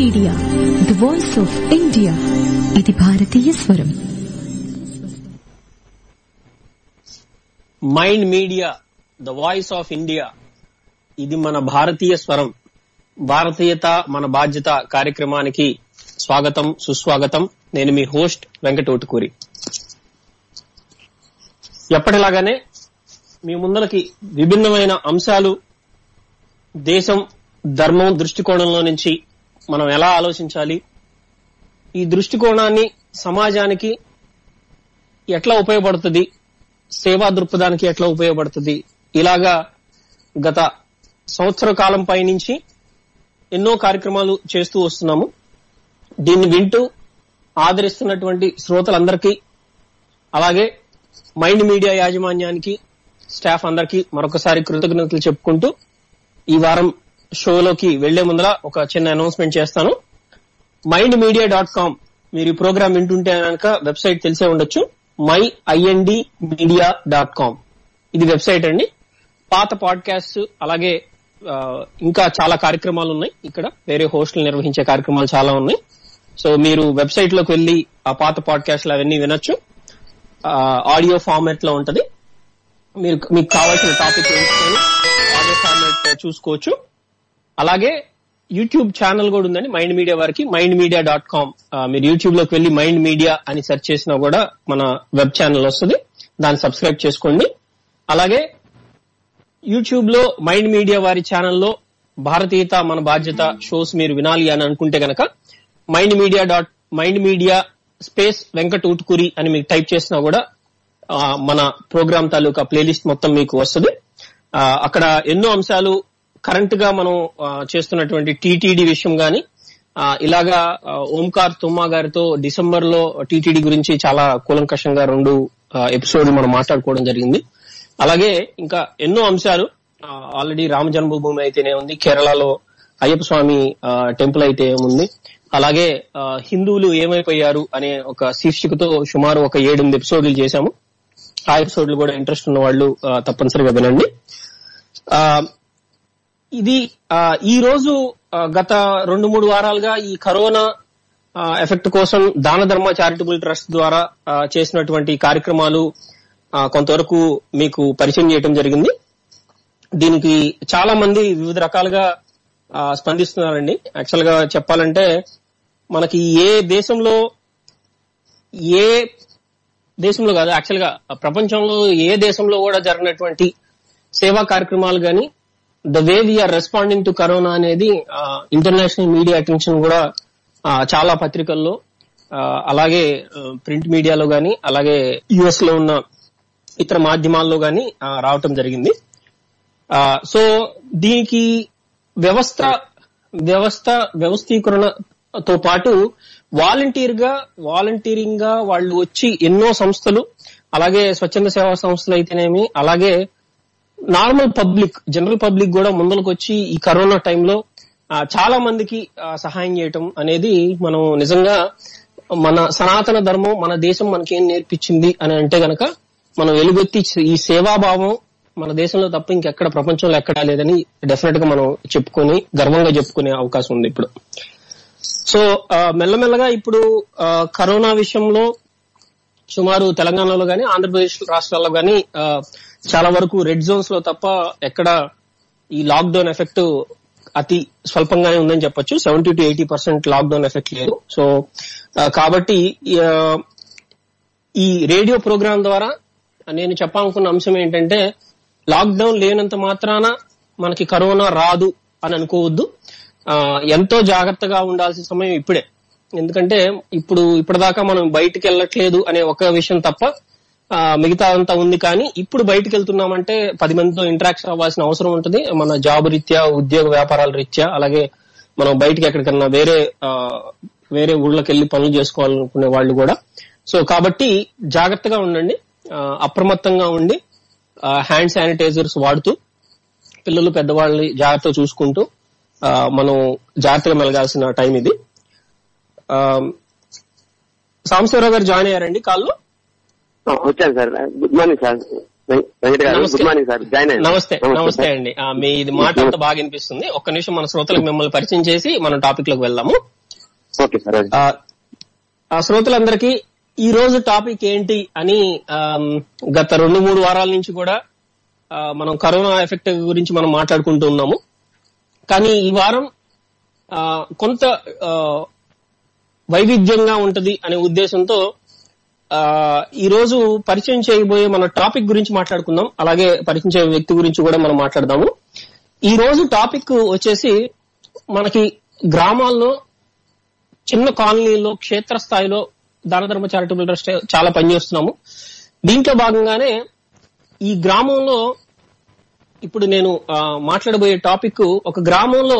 Media the voice of India ఇది భారతీయ స్వరం mind media the voice of India ఇది మన భారతీయ స్వరం భారతీయత మన బాధ్యత కార్యక్రమానికి స్వాగతం సుస్వాగతం నేను మీ హోస్ట్ వెంకటోటుకూరి ఎప్పటిలాగానే మీ ముందరకి విభిన్నమైన అంశాలు దేశం ధర్మం దృష్టికోణంలో నుంచి మనం ఎలా ఆలోచించాలి ఈ దృష్టికోణాన్ని సమాజానికి ఎట్లా ఉపయోగపడుతుంది సేవా దృక్పథానికి ఎట్లా ఉపయోగపడుతుంది ఇలాగా గత సంవత్సర కాలం పైనుంచి ఎన్నో కార్యక్రమాలు చేస్తూ వస్తున్నాము దీన్ని వింటూ ఆదరిస్తున్నటువంటి శ్రోతలందరికీ అలాగే మైండ్ మీడియా యాజమాన్యానికి స్టాఫ్ అందరికీ మరొకసారి కృతజ్ఞతలు చెప్పుకుంటూ ఈ వారం షోలోకి వెళ్లే ముందర ఒక చిన్న అనౌన్స్మెంట్ చేస్తాను మైండ్ మీడియా డాట్ కామ్ మీరు ఈ ప్రోగ్రామ్ వింటుంటే కనుక వెబ్సైట్ తెలిసే ఉండొచ్చు my IND media dot com ఇది వెబ్సైట్ అండి పాత పాడ్కాస్ట్ అలాగే ఆ, ఇంకా చాలా కార్యక్రమాలు ఉన్నాయి ఇక్కడ వేరే హోస్టులు నిర్వహించే కార్యక్రమాలు చాలా ఉన్నాయి సో మీరు వెబ్సైట్ లోకి వెళ్లి ఆ పాత పాడ్కాస్ట్లు అవన్నీ వినొచ్చు ఆడియో ఫార్మాట్ లో ఉంటది మీరు మీకు కావాల్సిన టాపిక్ ఎంచుకొని ఆడియో ఫార్మాట్ చూసుకోవచ్చు అలాగే యూట్యూబ్ ఛానల్ కూడా ఉందండి మైండ్ మీడియా వారికి మైండ్ మీడియా డాట్ కామ్ మీరు యూట్యూబ్ లోకి వెళ్ళి మైండ్ మీడియా అని సెర్చ్ చేసినా కూడా మన వెబ్ ఛానల్ వస్తుంది దాన్ని సబ్స్క్రైబ్ చేసుకోండి అలాగే యూట్యూబ్ లో మైండ్ మీడియా వారి ఛానల్లో భారతీయత మన బాధ్యత షోస్ మీరు వినాలి అని అనుకుంటే గనక mind media dot mind media space Venkata Utkuri అని మీకు టైప్ చేసినా కూడా ఆ, మన ప్రోగ్రామ్ తాలూకా ప్లేలిస్ట్ మొత్తం మీకు వస్తుంది ఆ, అక్కడ ఎన్నో అంశాలు కరెంట్ గా మనం ఆ, చేస్తున్నటువంటి టీటీడీ విషయం గాని ఆ, ఇలాగా ఆ, ఓంకార్ తుమ్మా గారితో డిసెంబర్ లో టీటీడీ గురించి చాలా కూలంకషంగా రెండు ఎపిసోడ్లు మనం మాట్లాడుకోవడం జరిగింది అలాగే ఇంకా ఎన్నో అంశాలు ఆల్రెడీ రామ జన్మభూమి అయితేనే ఉంది కేరళలో అయ్యప్ప స్వామి టెంపుల్ అయితే ఉంది అలాగే ఆ, హిందువులు ఏమైపోయారు అనే ఒక శీర్షికతో సుమారు ఒక ఏడెనిమిది ఎపిసోడ్లు చేశాము ఆ ఎపిసోడ్లు కూడా ఇంట్రెస్ట్ ఉన్న వాళ్ళు ఆ, తప్పనిసరిగా వినండి ఆ, ఇది ఆ, ఈ రోజు ఆ, గత రెండు మూడు వారాలుగా ఈ కరోనా ఆ, ఎఫెక్ట్ కోసం దాన ధర్మ చారిటబుల్ ట్రస్ట్ ద్వారా ఆ, చేసినటువంటి కార్యక్రమాలు ఆ, కొంతవరకు మీకు పరిచయం చేయడం జరిగింది దీనికి చాలా మంది వివిధ రకాలుగా ఆ, స్పందిస్తున్నారండి యాక్చువల్ గా చెప్పాలంటే మనకి ఏ దేశంలో ఏ దేశంలో కాదు యాక్చువల్ గా ప్రపంచంలో ఏ దేశంలో కూడా జరిగినటువంటి సేవా కార్యక్రమాలు గాని the way we are responding to corona అనేది ఇంటర్నేషనల్ మీడియా అటెన్షన్ కూడా ఆ, చాలా పత్రికల్లో ఆ, అలాగే ప్రింట్ మీడియాలో గాని అలాగే యుఎస్ లో ఉన్న ఇతర మాధ్యమాల్లో గాని ఆ, రావటం జరిగింది ఆ, సో దీనికి వ్యవస్థ వ్యవస్థ వ్యవస్థీకరణతో పాటు వాలంటీర్ గా వాలంటీరింగ్ గా వాళ్ళు వచ్చి ఎన్నో సంస్థలు అలాగే స్వచ్ఛంద సేవా సంస్థలు అయితేనేమి అలాగే నార్మల్ పబ్లిక్ జనరల్ పబ్లిక్ కూడా ముందరకు వచ్చి ఈ కరోనా టైంలో ఆ, చాలా మందికి ఆ, సహాయం చేయటం అనేది మనం నిజంగా మన సనాతన ధర్మం మన దేశం మనకేం నేర్పించింది అని అంటే గనక మనం వెలుగెత్తి ఈ సేవాభావం మన దేశంలో తప్ప ఇంకెక్కడ ప్రపంచంలో ఎక్కడా లేదని డెఫినెట్ గా మనం చెప్పుకొని గర్వంగా చెప్పుకునే అవకాశం ఉంది ఇప్పుడు సో ఆ, మెల్లమెల్లగా ఇప్పుడు ఆ, కరోనా విషయంలో సుమారు తెలంగాణలో గానీ ఆంధ్రప్రదేశ్ రాష్ట్రాల్లో గానీ ఆ, చాలా వరకు రెడ్ జోన్స్ లో తప్ప ఎక్కడ ఈ లాక్డౌన్ ఎఫెక్ట్ అతి స్వల్పంగానే ఉందని చెప్పొచ్చు seventy to eighty percent lockdown effect లేదు సో ఆ, కాబట్టి ఆ, ఈ రేడియో ప్రోగ్రాం ద్వారా నేను చెప్పాలనుకున్న అంశం ఏంటంటే లాక్డౌన్ లేనంత మాత్రాన మనకి కరోనా రాదు అని అనుకోవద్దు ఆ, ఎంతో జాగ్రత్తగా ఉండాల్సిన సమయం ఇప్పుడే ఎందుకంటే ఇప్పుడు ఇప్పటిదాకా మనం బయటికి వెళ్ళట్లేదు అనే ఒక విషయం తప్ప ఆ, మిగతా అంతా ఉంది కానీ ఇప్పుడు బయటికి వెళ్తున్నామంటే పది మందితో ఇంటరాక్షన్ అవ్వాల్సిన అవసరం ఉంటుంది మన జాబ్ రీత్యా ఉద్యోగ వ్యాపారాల రీత్యా అలాగే మనం బయటికి ఎక్కడికన్నా వేరే ఆ, వేరే ఊళ్ళకి వెళ్ళి పనులు చేసుకోవాలనుకునే వాళ్ళు కూడా సో కాబట్టి జాగ్రత్తగా ఉండండి ఆ, అప్రమత్తంగా ఉండి హ్యాండ్ శానిటైజర్స్ వాడుతూ పిల్లలు పెద్దవాళ్ళని జాగ్రత్తగా చూసుకుంటూ ఆ, మనం జాగ్రత్తగా మెలగాల్సిన టైం ఇది ఆ, సాంబశివరావు గారు జాయిన్ అయ్యారండి కాల్లో ఆ, వచ్చాను సార్ గుడ్ మార్నింగ్ సార్ వెం- వెంకట గారు నమస్తే. గుడ్ మార్నింగ్ సార్ జాయిన్ అయ్యండి నమస్తే నమస్తే అండి ఆ, మీ ఇది మాట అంతా బాగా వినిపిస్తుంది ఒక్క నిమిషం మన శ్రోతలకు మిమ్మల్ని పరిచయం చేసి మనం టాపిక్ లోకి వెళ్దాము ఓకే సార్ ఆ, ఆ శ్రోతలందరికీ ఈ రోజు టాపిక్ ఏంటి అని ఆమ్, గత రెండు మూడు వారాల నుంచి కూడా ఆ, మనం కరోనా ఎఫెక్ట్ గురించి మనం మాట్లాడుకుంటూ ఉన్నాము కానీ ఈ వారం ఆ, కొంత ఆ, వైవిధ్యంగా ఉంటది అనే ఉద్దేశంతో ఆ, ఈ రోజు పరిచయం చేయబోయే మన టాపిక్ గురించి మాట్లాడుకుందాం అలాగే పరిచయం చేయే వ్యక్తి గురించి కూడా మనం మాట్లాడదాము ఈ రోజు టాపిక్ వచ్చేసి మనకి గ్రామాల్లో చిన్న కాలనీలో క్షేత్రస్థాయిలో దాన ధర్మ చారిటబుల్ ట్రస్ట్ చాలా పనిచేస్తున్నాము దీంట్లో భాగంగానే ఈ గ్రామంలో ఇప్పుడు నేను ఆ, మాట్లాడబోయే టాపిక్ ఒక గ్రామంలో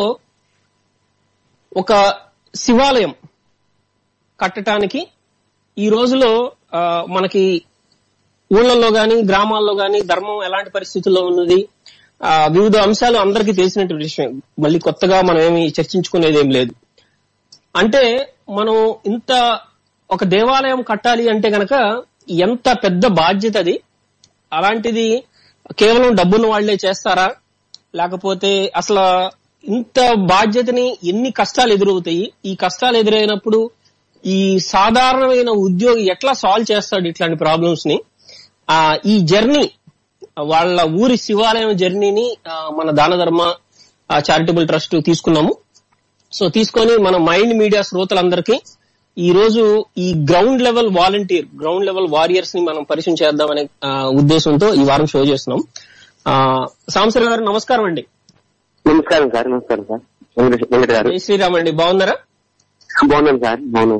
ఒక శివాలయం కట్టడానికి ఈ రోజులో ఆ, మనకి ఊళ్ళల్లో గాని గ్రామాల్లో గాని ధర్మం ఎలాంటి పరిస్థితుల్లో ఉన్నది ఆ, వివిధ అంశాలు అందరికీ తెలిసినటువంటి విషయం మళ్ళీ కొత్తగా మనం ఏమి చర్చించుకునేది ఏం లేదు అంటే మనం ఇంత ఒక దేవాలయం కట్టాలి అంటే గనక ఎంత పెద్ద బాధ్యత అది అలాంటిది కేవలం డబ్బున్న వాళ్లే చేస్తారా లేకపోతే అసలు ఇంత బాధ్యతని ఎన్ని కష్టాలు ఎదురవుతాయి ఈ కష్టాలు ఎదురైనప్పుడు ఈ సాధారణమైన ఉద్యోగి ఎట్లా సాల్వ్ చేస్తాడు ఇట్లాంటి ప్రాబ్లమ్స్ ని ఆ ఈ జర్నీ వాళ్ళ ఊరి శివాలయం జర్నీని ఆ, మన దాన ధర్మ చారిటబుల్ ట్రస్ట్ తీసుకున్నాము సో తీసుకొని మన మైండ్ మీడియా శ్రోతలందరికీ ఈ రోజు ఈ ground level volunteer ground level warriors ని మనం పరిచయం చేద్దామనే ఆ, ఉద్దేశంతో ఈ వారం షో చేస్తున్నాం ఆ, సాంసర్ గారు నమస్కారం అండి నమస్కారం సార్ నమస్కారం సార్ వెంకట వెంకట గారు జై శ్రీరామ్ అండి బాగున్నారా బాగున్నాను సార్ బాగున్నాను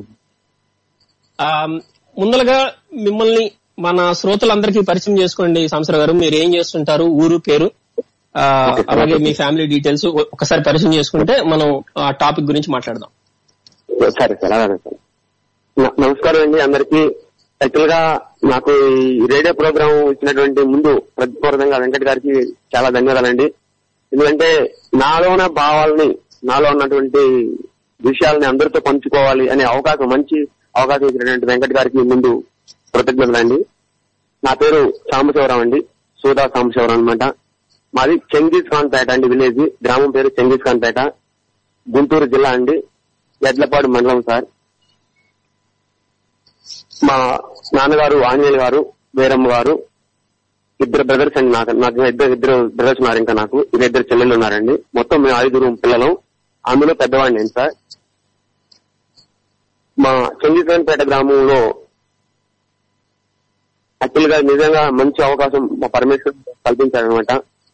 ఆ, ముందలుగా మిమ్మల్ని మన శ్రోతలందరికీ పరిచయం చేసుకోండి సాంసర్ గారు మీరు ఏం చేస్తుంటారు ఊరు పేరు ఆ, అలాగే మీ ఫ్యామిలీ డీటెయిల్స్ ఒకసారి పరిచయం చేసుకుంటే మనం ఆ టాపిక్ గురించి మాట్లాడదాం సరే సార్ అలాగే సార్ న- నమస్కారం అండి అందరికి యాక్చువల్ గా నాకు ఈ రేడియో ప్రోగ్రామ్ ఇచ్చినటువంటి ముందు ప్రతిపూర్వకంగా వెంకట గారికి చాలా ధన్యవాదాలండి ఎందుకంటే నాలో ఉన్న భావాలని నాలో ఉన్నటువంటి విషయాలని అందరితో పంచుకోవాలి అనే అవకాశం మంచి అవకాశం ఇచ్చినటువంటి వెంకట గారికి ముందు కృతజ్ఞతలండి నా పేరు సాంబశివరావు అండి సోదా సాంబశివరావు అనమాట మాది చెంగీస్ ఖాన్ పేట అండి విలేజ్ గ్రామం పేరు చెంగీస్ ఖాన్ పేట గుంటూరు జిల్లా అండి ఎడ్లపాడు మండలం సార్ మా నాన్నగారు ఆంజనేయులు గారు వీరమ్మ గారు ఇద్దరు బ్రదర్స్ అండి నాకు నాకు ఇద్దరు ఇద్దరు బ్రదర్స్ ఉన్నారు ఇంకా నాకు ఇంకా ఇద్దరు చెల్లెలు ఉన్నారండి మొత్తం మేము ఐదుగురు పిల్లలు అందులో పెద్దవాడిని నేను సార్ మా చెంగిపేట గ్రామంలో యాక్చువల్ గా నిజంగా మంచి అవకాశం మా పరమేశ్వర్ కల్పించారనమాట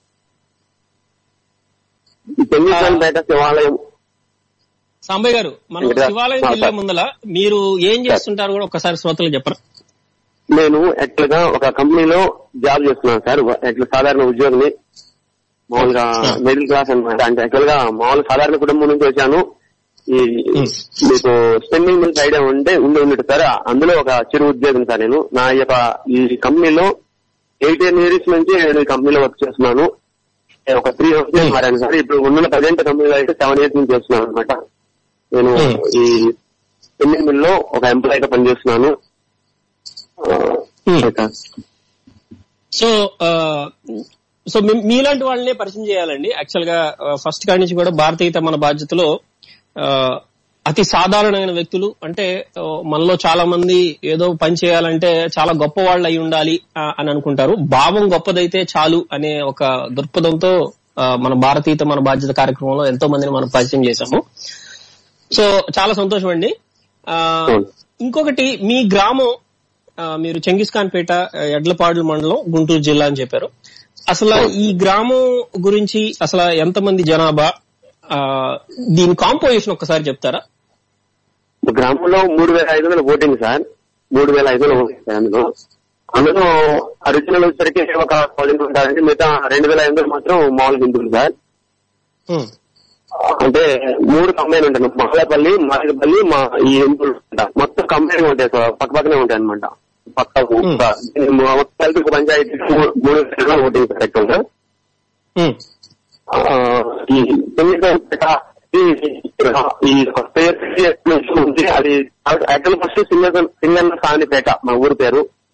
ఈ చెంగిపేట శివాలయం సాంబయ్య గారు మనం ఇక్కడ శివాలయం మా వెళ్లే సార్. ముందల మీరు ఏం చేస్తుంటారు కూడా ఒకసారి శ్రోతలు చెప్పరా నేను యాక్చువల్ గా ఒక కంపెనీలో జాబ్ చేస్తున్నాను సార్ యాక్చువల్ సాధారణ ఉద్యోగిని మామూలుగా మిడిల్ క్లాస్ అన్నమాట అంటే యాక్చువల్ గా మామూలు సాధారణ కుటుంబం నుంచి వచ్చాను ఈ మీకు స్పెండింగ్ మిల్స్ ఐడియా ఉంటే ఉండి ఉండేది సార్ అందులో ఒక చిరు ఉద్యోగం సార్ నేను నా యొక్క ఈ కంపెనీలో ఎయిటీన్ ఇయర్స్ నుంచి నేను ఈ కంపెనీలో వర్క్ చేస్తున్నాను నేను ఒక త్రీ ఇయర్స్ మారాను సార్ ఇప్పుడు ఉన్న ప్రజెంట్ కంపెనీలో అయితే సెవెన్ ఇయర్స్ నుంచి చేస్తున్నాను అనమాట నేను Hmm. ఈ స్పెండింగ్ మిల్ లో ఒక ఎంప్లాయీగా పనిచేస్తున్నాను ఆ, Hmm. ఓకే. సో ఆ, సో మీ- మీలాంటి వాళ్ళనే పరిచయం చేయాలండి యాక్చువల్ గా ఫస్ట్ కాడి నుంచి కూడా భారతీయత మన బాధ్యతలో ఆ, అతి సాధారణమైన వ్యక్తులు అంటే ఆ, మనలో చాలా మంది ఏదో పని చేయాలంటే చాలా గొప్ప వాళ్ళు అయి ఉండాలి ఆ, అని అనుకుంటారు భావం గొప్పదైతే చాలు అనే ఒక దృక్పథంతో ఆ, మన భారతీయత మన బాధ్యత కార్యక్రమంలో ఎంతో మందిని మనం పరిచయం చేశాము సో చాలా సంతోషం అండి ఆ, అవును. ఇంకొకటి మీ గ్రామం ఆ, మీరు చెంగిస్ ఖాన్ పేట ఆ, ఎడ్లపాడు మండలం గుంటూరు జిల్లా అని చెప్పారు అసలు ఈ గ్రామం గురించి అసలు ఎంతమంది జనాభా ఆ, దీని కాంపోజిషన్ ఒక్కసారి చెప్తారా గ్రామంలో మూడు వేల ఐదు వందల ఓటింగ్ సార్ మూడు వేల ఐదు వందలు ఓటింగ్ సార్ అందులో అందులో ఒరిజినల్ వచ్చేసరికి ఒక థౌసండ్ ఉంటారంటే మిగతా రెండు వేల ఐదు వందలు మాత్రం మామూలు హిందువులు సార్ హ్మ్. అంటే మూడు కంబైన్ ఉంటాయి మహలపల్లి మారేపల్లి మా ఈ హిందువులు ఉంటాయి. మొత్తం కంబైన్ ఉంటాయి సార్ పక్క పక్కనే ఉంటాయి అనమాట పక్క Hmm. కలిపి ఒక పంచాయతీ మూడు- మూడు వేల ఓటింగ్ సార్ ఎక్కువ హ్మ్. ఆ, ఈ తొమ్మిదిపేట ఈ- ఈ కొత్త ఉంది అది యాక్చువల్ ఫస్ట్ సింగన్న సింగన్న సానిపేట మా ఊరు పేరు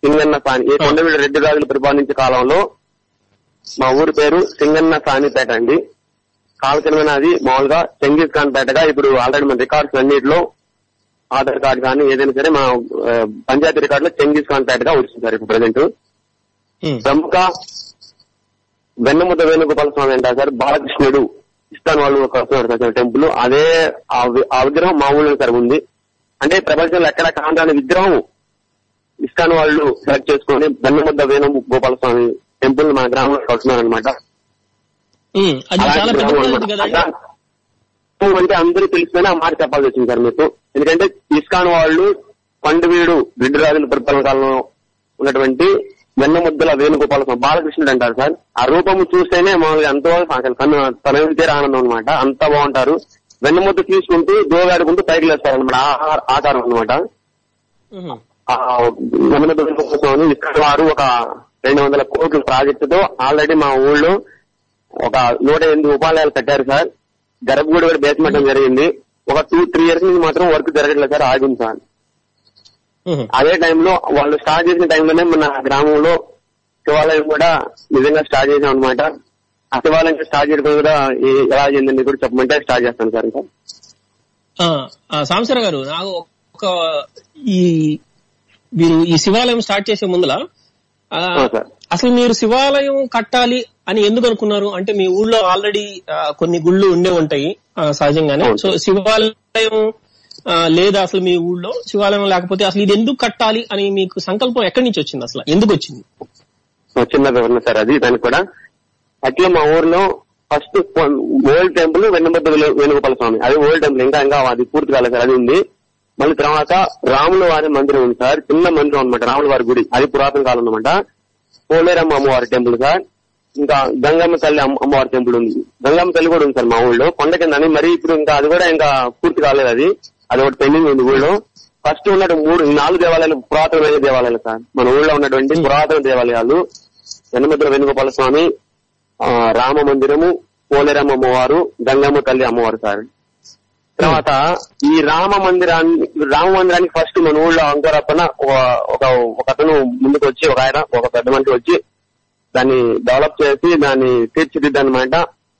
సింగన్న సాని ఈ కొండవీడు రెడ్డి రాజులు పరిపాలించే కాలంలో మా ఊరి పేరు సింగన్న సానిపేట అండి కాలక్రమేణా అది మామూలుగా చెంగీస్ ఖాన్ పేటగా ఇప్పుడు ఆల్రెడీ మన రికార్డ్స్ అన్నిటిలో ఆధార్ కార్డు కానీ ఏదైనా సరే మా ఆ, పంచాయతీ రికార్డులో చెంగీస్ ఖాన్ పేటగా వచ్చింది సార్ ఇప్పుడు ప్రజెంట్ ఉమ్, ప్రముఖ వెన్నముద్ద వేణుగోపాల స్వామి అంటారు సార్ బాలకృష్ణుడు ఇస్తాన్ వాళ్ళు ఒక వస్తున్నారు సార్ టెంపుల్ అదే ఆ వి- ఆ విగ్రహం మా ఊళ్ళో సార్ ఉంది అంటే ప్రపంచంలో ఎక్కడ కాంటాని విగ్రహం ఇస్తాన్ వాళ్ళు సెలెక్ట్ చేసుకొని వెన్నముద్ద వేణు గోపాల స్వామి టెంపుల్ మా గ్రామంలో కడుతున్నారు అనమాట ఉమ్, అది చాలా పెద్ద ప్రాజెక్ట్ కదండి అంటే అందరూ తెలిసిపోయినా ఆ మాట చెప్పాల్సి వచ్చింది సార్ మీకు ఎందుకంటే ఇస్కాన్ వాళ్ళు పండువీడు రెడ్డిరాజుల పరిపాలన కాలంలో ఉన్నటువంటి వెన్నముద్దల వేణుగోపాల స్వామి బాలకృష్ణుడు అంటారు సార్ ఆ రూపము చూస్తేనే మామూలుగా ఎంతో అసలు కన్ను తన తీరే ఆనందం అనమాట అంత బాగుంటారు వెన్నముద్ద తీసుకుంటూ దోగాడుకుంటూ పైకి లేస్తారు అనమాట ఆకారం అనమాట ఉహు, ఆ వెన్నముద్ద వేణుగోపాల స్వామి ఇస్కాన్ వారు ఒక రెండు వందల కోట్ల ప్రాజెక్టుతో ఆల్రెడీ మా ఊళ్ళో ఒక నూట ఎనిమిది ఉపాలయాలు కట్టారు సార్ గర్భగుడి కూడా బేస్మెంట్ జరిగింది ఒక టూ త్రీ ఇయర్స్ నుంచి మాత్రం వర్క్ జరగట్లేదు సార్ ఆగింది సార్ ఉహు. అదే టైంలో వాళ్ళు స్టార్ట్ చేసిన టైంలోనే మన గ్రామంలో శివాలయం కూడా నిజంగా స్టార్ట్ చేసాం అనమాట ఆ శివాలయం స్టార్ట్ చేయడం కూడా ఏ- ఎలా అయిందని కూడా చెప్పమంటే స్టార్ట్ చేస్తాను సార్ ఇంకా ఆ, ఆ, సాంబశివరావు గారు నాకు ఒక ఈ మీరు ఈ శివాలయం స్టార్ట్ చేసే ముందల ఆ, ఆ, సార్. అసలు మీరు శివాలయం కట్టాలి అని ఎందుకు అనుకున్నారు అంటే మీ ఊళ్ళో ఆల్రెడీ కొన్ని గుళ్ళు ఉండే ఉంటాయి ఆ, సహజంగానే అవును. సో శివాలయం ఆ, లేదా అసలు మీ ఊళ్ళో శివాలయం లేకపోతే అసలు ఇది ఎందుకు కట్టాలి అని మీకు సంకల్పం ఎక్కడి నుంచి వచ్చింది అసలు ఎందుకు వచ్చింది ఒక చిన్న వివరణ సార్ అది దానికి కూడా అట్లా మా ఊర్లో first old temple Vennamudda Venu- Venugopala Swamy అది ఓల్డ్ టెంపుల్ ఇంకా ఇంకా అది పూర్తి కాలేదు సార్ అది ఉంది మళ్ళీ తర్వాత రాముల వారి మందిరం ఉంది సార్ చిన్న మందిరం అనమాట రాముల వారి గుడి అది పురాతన కాలం అనమాట పోలేరమ్మ అమ్మవారి టెంపుల్ సార్ ఇంకా గంగమ్మ తల్లి అమ్మ- అమ్మవారి టెంపుల్ ఉంది గంగమ్మ తల్లి కూడా ఉంది సార్ మా ఊళ్ళో కొండ కింద అని మరి ఇప్పుడు ఇంకా అది కూడా ఇంకా పూర్తి కాలేదు అది అది ఒకటి పెండింగ్ ఉంది ఊళ్ళో ఫస్ట్ ఉన్నట్టు మూడు ఈ నాలుగు దేవాలయాలు పురాతనమైన దేవాలయాలు సార్ మన ఊళ్ళో ఉన్నటువంటి పురాతన దేవాలయాలు వెన్నముద్ర వేణుగోపాల స్వామి ఆ, రామ మందిరము పోలేరమ్మ అమ్మవారు గంగమ్మ తల్లి అమ్మవారు సార్ తర్వాత ఈ రామ మందిరాన్ని రామ మందిరానికి ఫస్ట్ మన ఊళ్ళో అంకురప్పన ఒక ఒక ఒక అతను ముందుకు వచ్చి ఒక ఆయన ఒక పెద్ద మనిషి వచ్చి దాన్ని డెవలప్ చేసి దాన్ని తీర్చిదిద్దనమాట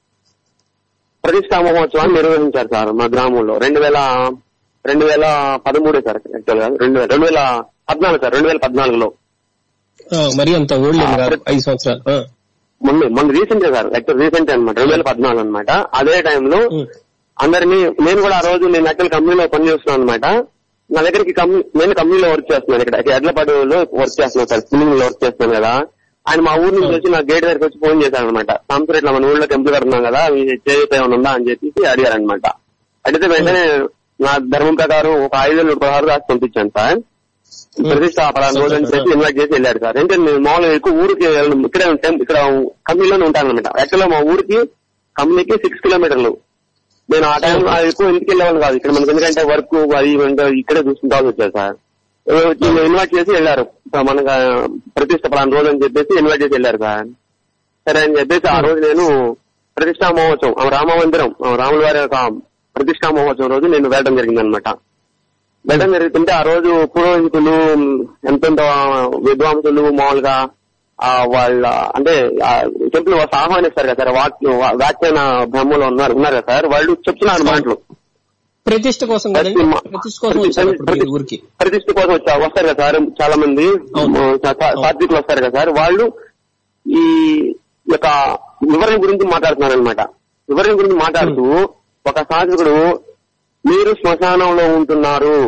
ప్రతిష్టా మహోత్సవాన్ని నిర్వహించారు సార్ మా గ్రామంలో రెండు వేల రెండు వేల పదమూడు సార్ యాక్చువల్ గా రెండు వేల రెండు వేల పద్నాలుగు సార్ రెండు వేల పద్నాలుగులో ఆ, మరి అంత ఓల్డ్ ఏం కాదు ఐదు సంవత్సరాలు ఆ. మొన్న మొన్న రీసెంట్ సార్ యాక్చువల్ రీసెంట్ అనమాట రెండు వేల పద్నాలుగు అనమాట అదే టైంలో ఉమ్. అందరినీ నేను కూడా ఆ రోజు నేను యాక్చువల్ కంపెనీలో పనిచేస్తున్నాను అనమాట నా దగ్గరికి కంపెనీ నేను కంపెనీలో వర్క్ చేస్తున్నాను ఇక్కడ ఎడ్లపాడులో వర్క్ చేస్తున్నాను సార్ స్పిన్నింగ్ లో వర్క్ చేస్తున్నాను కదా ఆయన మా ఊరు నుంచి వచ్చి నా గేట్ దగ్గరికి వచ్చి ఫోన్ చేశాను అనమాట సాంసర్ ఇట్లా మన ఊళ్ళో టెంపుల్ కడుతున్నాం కదా మీ చేయూత ఏమైనా ఉందా అని చెప్పేసి అడిగారనమాట అడిగితే వెంటనే నా ధర్మం ప్రకారం ఒక ఐదు వేల పదహారు రాసి పంపించాను సార్ ప్రతిష్ట పలానా రోజు అని చెప్పి ఇన్వైట్ చేసి వెళ్ళాడు సార్ అంటే నేను మామూలుగా ఎక్కువ ఊరికి వెళ్ళను. ఇక్కడే ఉంటాం ఇక్కడ కంపెనీలోనే ఉంటాను అనమాట యాక్చువల్గా మా ఊరికి కంపెనీకి సిక్స్ కిలోమీటర్లు నేను ఆ టైంలో ఎక్కువ ఇంటికి వెళ్ళేవాళ్ళు కాదు ఇక్కడ మనకి ఎందుకంటే వర్క్ అది ఇవంతా ఇక్కడే చూసుకుంటాల్సి వచ్చారు సార్ వచ్చి ఇన్వైట్ చేసి వెళ్ళారు మనకు ప్రతిష్ట పలానా రోజు అని చెప్పేసి ఇన్వైట్ చేసి వెళ్ళారు సార్ సరే అని చెప్పేసి ఆ రోజు నేను ప్రతిష్టా మహోత్సవం ఆ రామ మందిరం ఆ రాముల వారి యొక్క ప్రతిష్టా మహోత్సవం రోజు నేను వెళ్ళడం జరిగింది అనమాట వెళ్ళడం జరుగుతుంటే ఆ రోజు పురోహితులు ఎంతెంత విద్వాంసులు మామూలుగా ఆ వాళ్ళ అంటే టెంపుల్ వాళ్ళు ఆహ్వానిస్తారు కదా సార్ వాక్- వా- వ్యాఖ్యాన బ్రహ్మలో ఉన్నారు ఉన్నారు కదా సార్ వాళ్ళు చెప్తున్నారు మాటలు ప్రతిష్ట కోసం కదండి ప్రతిష్ట కోసం వచ్చారు ఇప్పుడు మీరు ఊరికి ప్రతిష్ఠ కోసం వచ్చా వస్తారు కదా సార్ చాలా మంది అవును. సా- సా- సాత్వికులు వస్తారు కదా సార్ వాళ్ళు ఈ యొక్క వివరణ గురించి మాట్లాడుతున్నారు అనమాట వివరణ గురించి మాట్లాడుతూ ఒక సాత్వికుడు మీరు శ్మశానంలో ఉంటున్నారు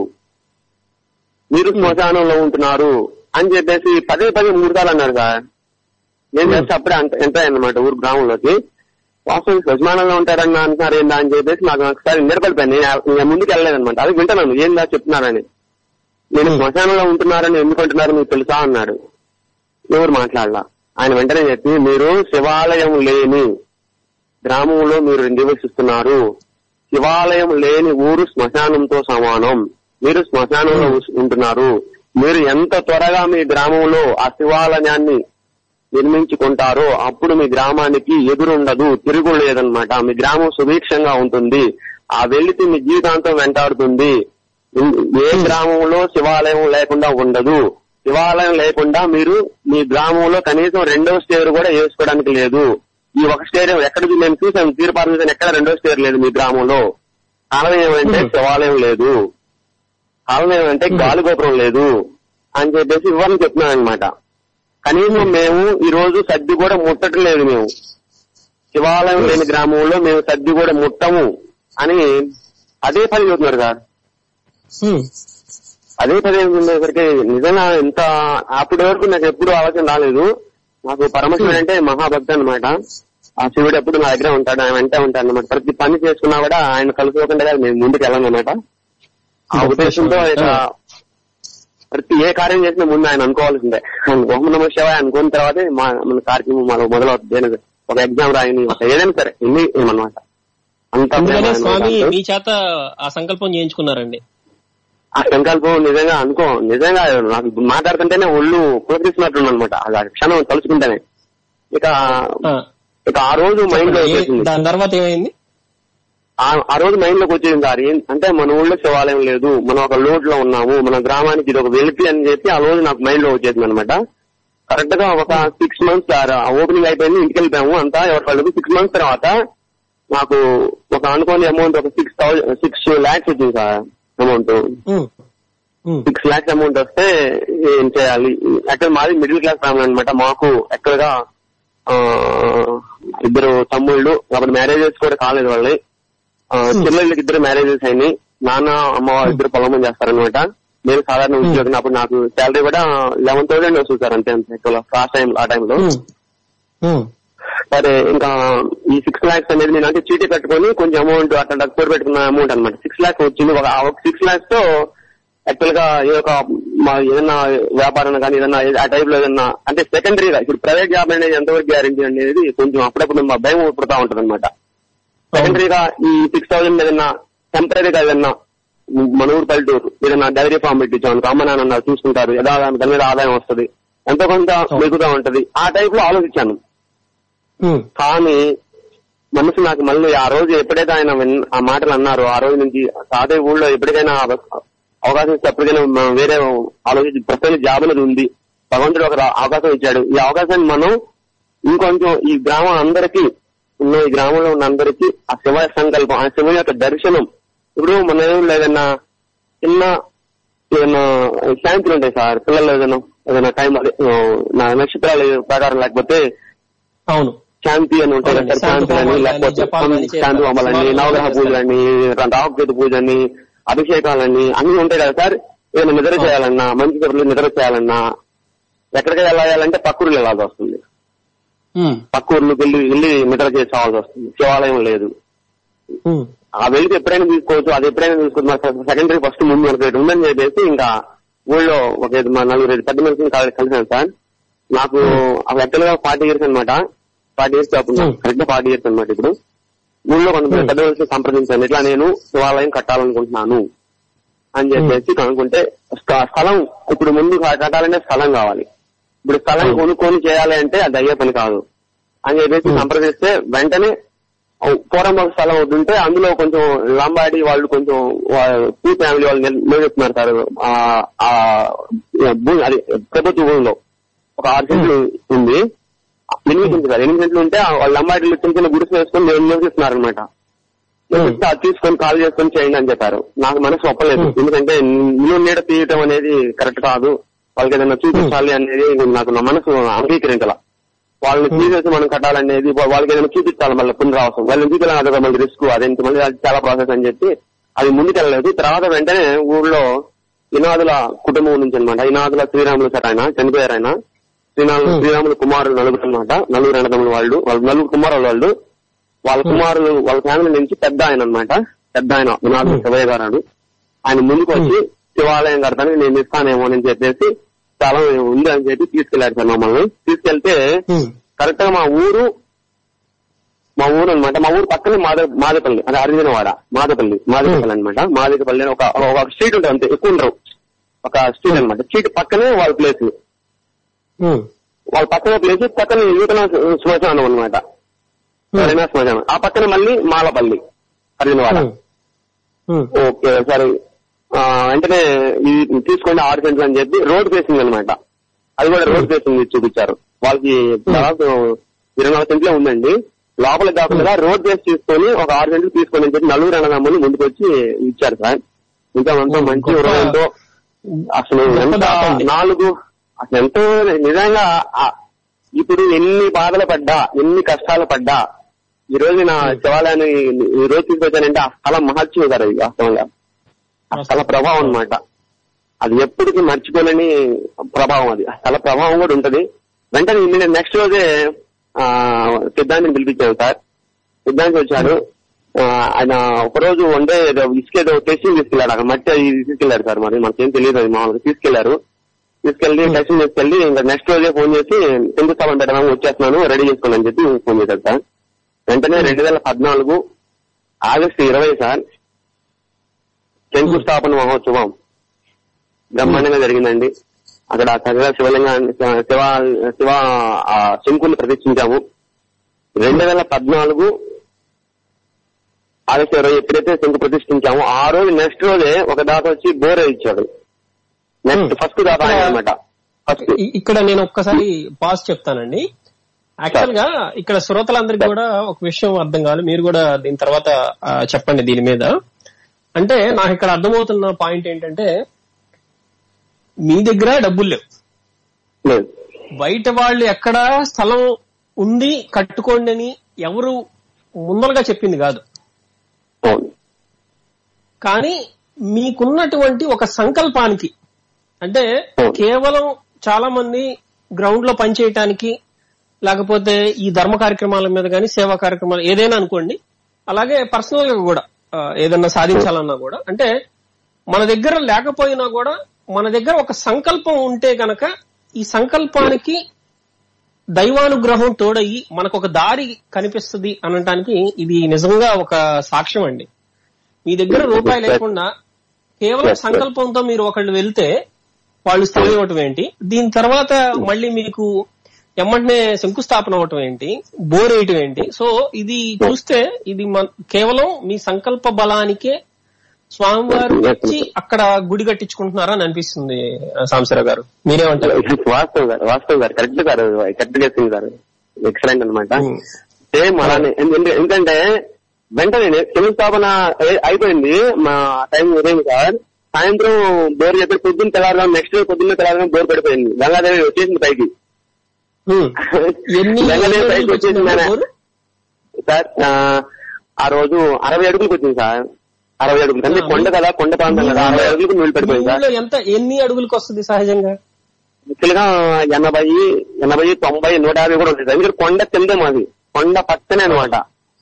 మీరు శ్మశానంలో ఉంటున్నారు అని చెప్పేసి పదే పదే మూడు సార్లు అన్నారు సార్ నేను చేస్తే అప్పుడే అంత ఎంత అన్నమాట ఊరు గ్రామంలోకి వాస్తవం శ్మశానంలో ఉంటారని అంటున్నారు ఏందా అని చెప్పేసి నాకు ఒకసారి నిలబడిపోయాను నేను ఇంకా ముందుకు వెళ్ళలేదన్నమాట అది వింటున్నాను ఏందా చెప్తున్నారని నేను శ్మశానంలో ఉంటున్నారని ఎందుకు అంటున్నారు మీకు తెలుసా అన్నాడు ఎవరు మాట్లాడలా ఆయన వెంటనే చెప్పి మీరు శివాలయం లేని గ్రామంలో మీరు నివసిస్తున్నారు శివాలయం లేని ఊరు శ్మశానంతో సమానం మీరు శ్మశానంలో ఉస్- ఉంటున్నారు మీరు ఎంత త్వరగా మీ గ్రామంలో ఆ శివాలయాన్ని నిర్మించుకుంటారో అప్పుడు మీ గ్రామానికి ఎదురుండదు తిరుగు లేదనమాట మీ గ్రామం సుభిక్షంగా ఉంటుంది ఆ వెళ్లితే మీ జీవితాంతం వెంటాడుతుంది ఏ గ్రామంలో శివాలయం లేకుండా ఉండదు శివాలయం లేకుండా మీరు మీ గ్రామంలో కనీసం రెండో స్టేర్ కూడా వేసుకోవడానికి లేదు ఈ ఒక స్టేర్ ఎక్కడ మేము చూసాం తీర్పాటు చూసాం ఎక్కడ రెండో స్టేర్ లేదు మీ గ్రామంలో కారణం ఏమంటే Hmm. శివాలయం లేదు కారణం ఏమంటే గాలి గోపురం లేదు అని చెప్పేసి వివరణ చెప్తున్నాను అనమాట కనీసం మేము ఈ రోజు సద్ది కూడా ముట్టడం లేదు మేము శివాలయం లేని గ్రామంలో మేము సద్ది కూడా ముట్టము అని అదే పని చెబుతున్నారు సార్ ఉమ్, అదే పదే ఉండేసరికి నిజంగా ఇంత అప్పటి వరకు నాకు ఎప్పుడు ఆలోచన రాలేదు నాకు పరమశివుడు అంటే మహాభక్తి అనమాట ఆ శివుడు ఎప్పుడు నా దగ్గర ఉంటాడు ఆయన వెంటే ఉంటాడు అనమాట ప్రతి పని చేసుకున్నా కూడా ఆయన కలుసుకోకుండా మేము ముందుకు వెళ్ళాను అనమాట ఆ ఉద్దేశంతో ఇక ప్రతి ఏ కార్యం చేసినా ముందు ఆయన అనుకోవాల్సిందే ఓం నమ శివాయ అనుకున్న తర్వాతే మా మన కార్యక్రమం మన మొదలవుతుంది ఏదైనా ఒక ఎగ్జామ్ రాయని ఒక ఏదైనా సరే ఎన్ని ఏమన్నమాట అంత ప్రేమ అందుకనే స్వామి అన్నమాట. మీ చేత ఆ సంకల్పం చేయించుకున్నారండి ఆ సంకల్పం నిజంగా అనుకో నిజంగా నాకు ఇప్పుడు మాట్లాడుతుంటేనే ఒళ్ళు పులకరిస్తున్నట్టు అనమాట ఆ క్షణం తలుచుకుంటేనే ఇక ఆ, ఇక ఆ రోజు మైండ్ లో ఏ- వచ్చేసింది దాని తర్వాత ఏమైంది ఆ- ఆ రోజు మైండ్ లోకి వచ్చేసింది సార్ ఏం- అంటే మన ఊళ్ళో శివాలయం లేదు మనం ఒక లోడ్ లో ఉన్నాము మన గ్రామానికి ఇది ఒక వెలిపి అని చెప్పి ఆ రోజు నాకు మైండ్ లో వచ్చేసింది అనమాట కరెక్ట్ గా ఒక సిక్స్ మంత్స్ ఓపెనింగ్ అయిపోయింది ఇంటికి వెళ్ళిపోయాము అంతా ఎవరి వాళ్ళకి సిక్స్ మంత్స్ తర్వాత నాకు ఒక అనుకోని అమౌంట్ ఒక సిక్స్ థౌసండ్ సిక్స్ లాక్స్ వచ్చింది sir amount um, um, six lakhs amount వస్తే ఏం చేయాలి యాక్చువల్ మాది మిడిల్ క్లాస్ ఫ్యామిలీ అనమాట మాకు యాక్చువల్ ఆ ఇద్దరు తమ్ముళ్ళు అప్పుడు మ్యారేజెస్ కూడా కాలేదు వాళ్ళని ఆ, చెల్లెళ్ళకి ఇద్దరు మ్యారేజెస్ అయినాయి నాన్న అమ్మ ఇద్దరు పొలం చేస్తారనమాట నేను సాధారణ ఉద్యోగం అప్పుడు నాకు శాలరీ కూడా లెవెన్ థౌసండ్ వస్తుంది సార్ అంతే అంతే ఎక్కువ లాస్ట్ టైం ఆ టైంలో ఉమ్, ఉమ్, సరే ఇంకా ఈ సిక్స్ లాక్స్ అనేది నేను అంటే చీటీ కట్టుకొని కొంచెం అమౌంట్ అట్లా డక్కుపోయి పెట్టుకున్న అమౌంట్ అనమాట సిక్స్ లాక్స్ వచ్చింది ఒక ఆ ఒక సిక్స్ లాక్స్ తో యాక్చువల్ గా ఏదో ఒక మా ఏదైనా వ్యాపారం కానీ ఏదన్నా ఆ టైప్ లో ఏదన్నా అంటే సెకండరీగా ఇప్పుడు ప్రైవేట్ జాబ్ అనేది ఎంతవరకు గ్యారంటీ అనేది కొంచెం అప్పుడప్పుడు మా భయం పుడతా ఉంటది అనమాట సెకండరీగా ఈ సిక్స్ థౌసండ్ ఏదన్నా టెంపరీగా ఏదన్నా మన ఊరు పల్లెటూరు ఏదన్నా డైరీ ఫామ్ పెట్టించాం అమ్మ నాన్న ఉన్నారు, చూసుకుంటారు యథా దాని మీద ఆదాయం వస్తుంది ఎంతో కొంత మిగుతా ఉంటది ఆ టైప్ లో ఆలోచించాను ఉమ్, కానీ మనసు నాకు మళ్ళీ ఆ రోజు ఎప్పుడైతే ఆయన విన్- ఆ మాటలు అన్నారు ఆ రోజు నుంచి అదే ఊళ్ళో ఎప్పటికైనా అవ- అవకాశం ఇస్తే ఎప్పటికైనా మనం వేరే ఆలోచించి ప్రస్తుతం జాబ్ అనేది ఉంది భగవంతుడు ఒక రా- అవకాశం ఇచ్చాడు ఈ అవకాశాన్ని మనం ఇంకొంచెం ఈ గ్రామం అందరికీ ఉన్న ఈ గ్రామంలో ఉన్న అందరికీ ఆ శివ సంకల్పం ఆ శివ యొక్క దర్శనం ఇప్పుడు మన ఊళ్ళో ఏదైనా చిన్న ఏదైనా శాంతులు ఉంటాయి సార్ పిల్లలు ఏదైనా ఏదైనా టైం అదే ఆ, నా నక్షత్రాలు ప్రకారం లేకపోతే అవును శాంతి అని ఉంటాయి కదా అవునండి. సార్ శాంతి అని శాంతి లేకపోతే జపాలు అని చేస్తారు. శాంతి హోమాలని జపాలు నవగ్రహ చేస్తారు. పూజలని రాహుకేతు పూజని అభిషేకాలని అన్ని ఉంటాయి కదా సార్ ఏదైనా నిద్ర చేయాలన్నా మంచి చెప్పలు నిద్ర చేయాలన్నా ఎక్కడికి వెళ్ళాలంటే పక్కూరు వెళ్ళాల్సి వస్తుంది ఉమ్, పక్కూర్లకు వెళ్ళి వెళ్ళి నిద్ర చేసి రావాల్సి వస్తుంది శివాలయం లేదు ఉమ్, ఆ వెళ్తే ఎప్పుడైనా తీసుకోవచ్చు అది ఎప్పుడైనా తీసుకోవచ్చు సెకండరీ ఫస్ట్ ముందు మనకి ఒకటి ఉందని చెప్పేసి ఇంకా ఊళ్ళో ఒక ఐదు మా నలుగురు ఐదు పెద్ద మనుషులు కలి- కలిసాను సార్ నాకు యాక్చువల్ గా ఫార్టీ ఇయర్స్ అనమాట ఫార్టీ ఇయర్స్ కాకుండా Hmm. కరెక్ట్ ఫార్టీ ఇయర్స్ అనమాట ఇప్పుడు ఊళ్ళో కొంతమంది Hmm. పెద్ద మనుషులు సంప్రదించాను ఇట్లా నేను శివాలయం కట్టాలనుకుంటున్నాను అని చెప్పేసి కనుక్కుంటే స్థ- స్థలం ఇప్పుడు ముందు కట్టాలంటే స్థలం కావాలి ఇప్పుడు స్థలం Hmm. కొనుక్కొని చేయాలి అంటే అది అయ్యే పని కాదు అని చెప్పేసి Hmm. సంప్రదిస్తే వెంటనే పూర్వం ఒక స్థలం ఒకటి ఉంటే అందులో కొంచెం లంబాడి వాళ్ళు కొంచెం టూ ఫ్యామిలీ వాళ్ళు నిల- నిలబెడుతున్నారు సార్ ఆ ఆ భూమి అది ప్రభుత్వ భూమిలో ఒక ఆరు సెంట్లు ఉంది ఎనిమిది సెంట్లు సార్ ఎనిమిది సెంట్లు ఉంటే ఆ వాళ్ళ లంబాడీలు చిన్న చిన్న గుడిసె వేసుకొని మేము నివసిస్తున్నారు అనమాట అది తీసుకొని కాల్ చేసుకొని చేయండి అని చెప్పారు నాకు మనసు ఒప్పలేదు Hmm. ఎందుకంటే నువ్వు నీడ తీయటం అనేది కరెక్ట్ కాదు వాళ్ళకి ఏదైనా చూపించాలి అనేది నాకు నా మనసు అంగీకరించాల వాళ్ళని తీసేసి మనం కట్టాలనేది వా- వాళ్ళకి ఏదైనా చూపించాలి మళ్ళీ పునరావసం వాళ్ళని చూపించాలి అదొక మళ్ళీ రిస్క్ అదేంటి మళ్ళీ అది చాలా ప్రాసెస్ అని చెప్పి అది ముందుకెళ్ళలేదు తర్వాత వెంటనే ఊళ్ళో ఇనాదుల కుటుంబం నుంచి అనమాట ఇనాదుల శ్రీరాములు సార్ ఆయన చనిపోయారు ఆయన శ్రీరాములు Hmm. శ్రీరాములు కుమారుడు నలుగురు అనమాట నలుగురు అన్నదమ్ములు వాళ్ళు వాళ్ళు నలుగురు కుమారులు వాళ్ళు వాళ్ళ కుమారులు వాళ్ళ ఫ్యామిలీ నుంచి పెద్ద ఆయన అనమాట పెద్ద ఆయన వినాదు శివయ్య గారు ఆయన ముందుకు వచ్చి శివాలయం కడతానికి నేను ఇస్తానేమో అని చెప్పేసి స్థలం ఉంది అని చెప్పి తీసుకెళ్లారు సార్ మమ్మల్ని తీసుకెళ్తే ఉమ్, కరెక్ట్ గా మా ఊరు మా ఊరు అనమాట మా ఊరు పక్కనే మాద మాదపల్లి అది అరిజినవాడ మాదపల్లి మాదపల్లి అనమాట మాదపల్లి అని ఒక ఒక స్ట్రీట్ ఉంటుంది అంతే ఎక్కువ ఉండరు ఒక స్ట్రీట్ అనమాట స్ట్రీట్ పక్కనే వాళ్ళ ప్లేస్ ఉమ్, వాళ్ళ పక్కన ప్లేస్ పక్కన నూతన శ్మశానం అనమాట సరైన శ్మశానం ఆ పక్కన మళ్ళీ మాలపల్లి అరిజినవాడ ఉమ్, ఉమ్, ఓకే సరే ఆ, వెంటనే ఇది తీసుకోండి ఆరు సెంట్లు అని చెప్పి రోడ్ ఫేసింగ్ అన్నమాట అది కూడా రోడ్ ఫేసింగ్ చూపించారు వాళ్ళకి దాదాపు ఇరవై నాలుగు సెంట్లే ఉందండి లోపల కాకుండా రోడ్ ఫేస్ తీసుకొని ఒక ఆరు సెంట్లు తీసుకోండి అని చెప్పి నలుగురు అన్నదమ్ములు ముందుకు వచ్చి ఇచ్చారు సార్ ఇంకా ఎంతో మంచి గొప్ప- హృదయంతో అసలు గొప్ప ఎంత దాత. నాలుగు అసలు ఎంతో నిజంగా ఆ- ఇప్పుడు ఎన్ని బాధలు పడ్డా ఎన్ని కష్టాలు పడ్డా ఈ రోజు నా శివాలయాన్ని ఈ రోజు తీసుకొచ్చానంటే ఆ స్థలం మహత్యం గారు ఇది వాస్తవంగా ఆ స్థల ప్రభావం అన్నమాట అది ఎప్పటికీ మర్చిపోలేని ప్రభావం అది ఆ స్థల ప్రభావం కూడా ఉంటది వెంటనే నేను నెక్స్ట్ రోజే ఆ సిద్ధాంతిని పిలిపించాను సార్ సిద్ధాంతి వచ్చాడు ఆ, ఆయన ఒకరోజు వండే ఏదో ఇసుకేదో టెస్టింగ్ తీసుకెళ్లారు అక్కడ మట్టి అది తీసుకెళ్లారు సార్ మరి మనకేం తెలియదు అది మామూలుగా తీసుకెళ్లారు తీసుకెళ్లి టెస్టింగ్ తీసుకెళ్లి ఇంకా నెక్స్ట్ రోజే ఫోన్ చేసి శంకుస్థాపన పెట్టడానికి వచ్చేస్తున్నాను రెడీ చేసుకోండి అని చెప్పి ఫోన్ చేశారు సార్ వెంటనే రెండు వేల పద్నాలుగు ఆగస్టు ఇరవై సార్ శంకుస్థాపన మహోత్సవం బ్రహ్మాండంగా జరిగిందండి అక్కడ చక్కగా శివలింగాన్ని శివ శివ ఆ శంకుని ప్రతిష్ఠించాము రెండు వేల పద్నాలుగు ఆగస్టు ఇరవై ఎప్పుడైతే శంకు ప్రతిష్ఠించామో ఆ రోజు నెక్స్ట్ రోజే ఒక దాత వచ్చి బోరే ఇచ్చాడు నెక్స్ట్ Hmm. ఫస్ట్ దాత ఆయన అనమాట ఫస్ట్ ఇ- ఇక్కడ నేను ఒక్కసారి పాజ్ చెప్తానండి యాక్చువల్ గా ఇక్కడ శ్రోతలందరికీ కూడా ఒక విషయం అర్థం కావాలి మీరు కూడా దీని తర్వాత ఆ, చెప్పండి దీని మీద అంటే నాకు ఇక్కడ అర్థమవుతున్న పాయింట్ ఏంటంటే మీ దగ్గర డబ్బులు లేవు లేదు బయట వాళ్ళు ఎక్కడ స్థలం ఉంది కట్టుకోండి అని ఎవరు ముందరగా చెప్పింది కాదు అవును కానీ మీకున్నటువంటి ఒక సంకల్పానికి అంటే కేవలం చాలా మంది గ్రౌండ్ లో పనిచేయటానికి లేకపోతే ఈ ధర్మ కార్యక్రమాల మీద కానీ సేవా కార్యక్రమాలు ఏదైనా అనుకోండి అలాగే పర్సనల్ గా కూడా ఆ, ఏదన్నా సాధించాలన్నా కూడా అంటే మన దగ్గర లేకపోయినా కూడా మన దగ్గర ఒక సంకల్పం ఉంటే గనక ఈ సంకల్పానికి దైవానుగ్రహం తోడయి మనకు ఒక దారి కనిపిస్తుంది అనటానికి ఇది నిజంగా ఒక సాక్ష్యం అండి మీ దగ్గర రూపాయి లేకుండా కేవలం సంకల్పంతో మీరు ఒకళ్ళు వెళ్తే వాళ్ళు స్థలం ఇవ్వటం ఏంటి దీని తర్వాత మళ్ళీ మీకు ఎమ్మటనే శంకుస్థాపన అవటం ఏంటి బోర్ వేయటం ఏంటి సో ఇది చూస్తే ఇది మన- కేవలం మీ సంకల్ప బలానికే స్వామివారు వచ్చి అక్కడ గుడి కట్టించుకుంటున్నారా అని అనిపిస్తుంది ఆ, సాంబశివరావు గారు మీరేమంటారు వాస్తవం గారు వాస్తవం గారు కరెక్ట్ గారు కరెక్ట్ చేసింది గారు ఎక్సలెంట్ అనమాట ఉమ్. సేమ్ అలానే ఎందు- ఎందుకంటే వెంటనే శంకుస్థాపన అయి- అయిపోయింది మా టైం ఉదయం సార్ సాయంత్రం బోర్ చెప్పి పొద్దున్న తెల్లారుగా నెక్స్ట్ పొద్దున్న తెల్లారుగా బోర్ పడిపోయింది గంగాదేవి వచ్చేసింది పైకి ఉమ్. ఎన్ని గంగాదేవి ఎన్ని పైకి రోజులు వచ్చేసింది వచ్చిందండి ఆయన. బోరు? సార్ ఆ, ఆ రోజు అరవై అడుగులకు వచ్చింది సార్ అరవై అడుగులు అంటే కొండ కదా కొండ ప్రాంతం కదా అరవై అడుగులకు నీళ్లు మీ పడిపోయింది సార్ ఊళ్ళో ఎంత ఎన్ని అడుగులకు వస్తుంది సహజంగా యాక్చువల్ గా ఎనభై ఎనభై తొంభై నూట యాభై కూడా ఉంటుంది ఎందుకంటే కొండ కిందే మాది కొండ పక్కనే అనమాట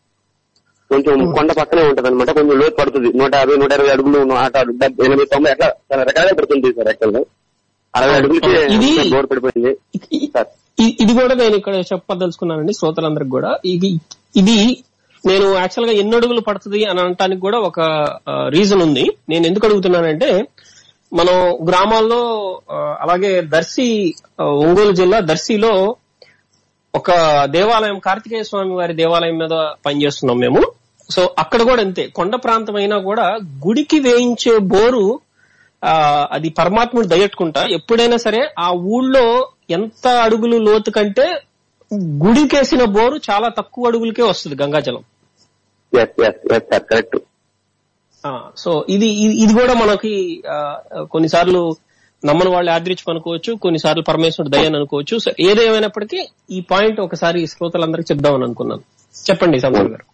కొంచెం కొండ పక్కనే ఉంటది అనమాట కొంచెం లోతు పడుతుంది నూట యాభై నూట ఇరవై అడుగులు నూట డెబ్బై, ఎనభై తొంభై అట్లా చాలా రకాలుగా పడుతుంది సార్ యాక్చువల్ గా అరవై అడుగులకి ఇది- బోర్ పడిపోయింది ఇ- సార్ ఇ- ఇది కూడా నేను ఇక్కడ చెప్పదలుచుకున్నానండి శ్రోతలందరికి కూడా ఇది ఇది నేను యాక్చువల్ గా ఎన్ని అడుగులు పడుతుంది అని అనటానికి కూడా ఒక రీజన్ ఉంది నేను ఎందుకు అడుగుతున్నానంటే మనం గ్రామాల్లో ఆ, అలాగే దర్శి ఆ, ఒంగోలు జిల్లా దర్శిలో ఒక దేవాలయం కార్తికేయ స్వామి వారి దేవాలయం మీద పనిచేస్తున్నాం మేము సో అక్కడ కూడా అంతే కొండ ప్రాంతం అయినా కూడా గుడికి వేయించే బోరు ఆ అది పరమాత్ముడు దయట్టుకుంటా ఎప్పుడైనా సరే ఆ ఊళ్ళో ఎంత అడుగులు లోతు కంటే గుడికేసిన బోరు చాలా తక్కువ అడుగులకే వస్తుంది గంగాజలం yes yes yes sir correct ఆ, సో ఇది ఇది- ఇది కూడా మనకి ఆ, కొన్నిసార్లు నమ్మని వాళ్ళు యాదృచ్ఛం అనుకోవచ్చు కొన్నిసార్లు పరమేశ్వరుడు దయని అనుకోవచ్చు సో ఏదేమైనప్పటికీ ఈ పాయింట్ ఒకసారి శ్రోతలందరికీ చెప్దామని అనుకున్నాను చెప్పండి సంతోష్ గారు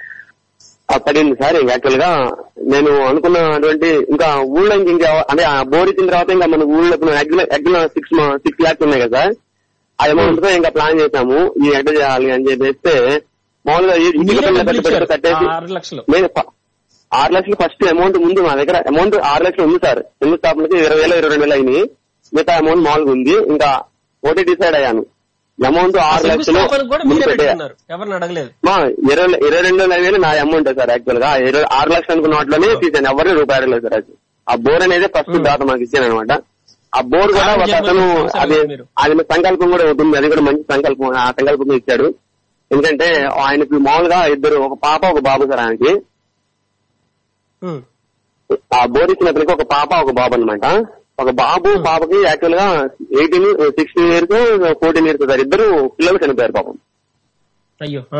ఆ పడింది సార్ ఇంకా యాక్చువల్ గా నేను అనుకున్నటువంటి ఇంకా ఊళ్ళో ఇంక ఇంకా అంటే ఆ బోర్ ఇచ్చిన తర్వాత ఇంకా మన ఊళ్ళో ఎగ్న సిక్స్ సిక్స్ ల్యాక్స్ ఉన్నాయి కదా సార్ ఆ అమౌంట్ తో ఇంకా ప్లాన్ చేశాము ఈ ఎగ్డ చేయాలి అని చెప్పేస్తే మామూలుగా ఈ- ఈ మీరే పిల్లలు డబ్బులు పెద్ద పెద్ద ఇచ్చారు. కట్టేసి ఆ ఆరు లక్షలు నేను ప- ఆరు లక్షలు ఫస్ట్ అమౌంట్ ముందు మా దగ్గర అమౌంట్ ఆరు లక్షలు ఉంది సార్ ఎన్ని స్థాపనకి ఇరవై వేల ఇరవై రెండు వేలు అయినాయి మిగతా అమౌంట్ మామూలుగా ఉంది ఇంకా ఒకటి డిసైడ్ అయ్యాను అమౌంట్ ఆరు లక్షలు శంకుస్థాపనకు కూడా ముందు మీరే పెట్టేయా. పెట్టుకున్నారు ఎవరిని అడగలేదు మా ఇరవై ఇరవై రెండు వేల వేలు నా అమౌంట్ సార్ యాక్చువల్ గా ఇరవై ఆరు లక్షలు అనుకున్న వాటిలోనే తీసాను ఎవరిని రూపాయి అడగలేదు సార్ అది ఆ బోర్ అనేది ఫస్ట్ దాత మాకు ఇచ్చాను అనమాట ఆ బోర్ కూడా కారణం ఒక చెప్పండి, అతను సంవత్సరాలు అది మీరు. అది మీ సంకల్పం కూడా ఉంటుంది అది కూడా మంచి సంకల్పం ఆ సంకల్పం ఇచ్చాడు ఎందుకంటే ఆయనకి మామూలుగా ఇద్దరు ఒక పాప ఒక బాబు సార్ ఆయనకి ఉమ్. ఆ బోర్ ఇచ్చిన అతనికి ఒక పాప ఒక బాబు అన్నమాట ఒక బాబు పాపకి యాక్చువల్ గా eighteen sixteen years fourteen years sir ఇద్దరు పిల్లలు చనిపోయారు పాపం అయ్యో ఆ.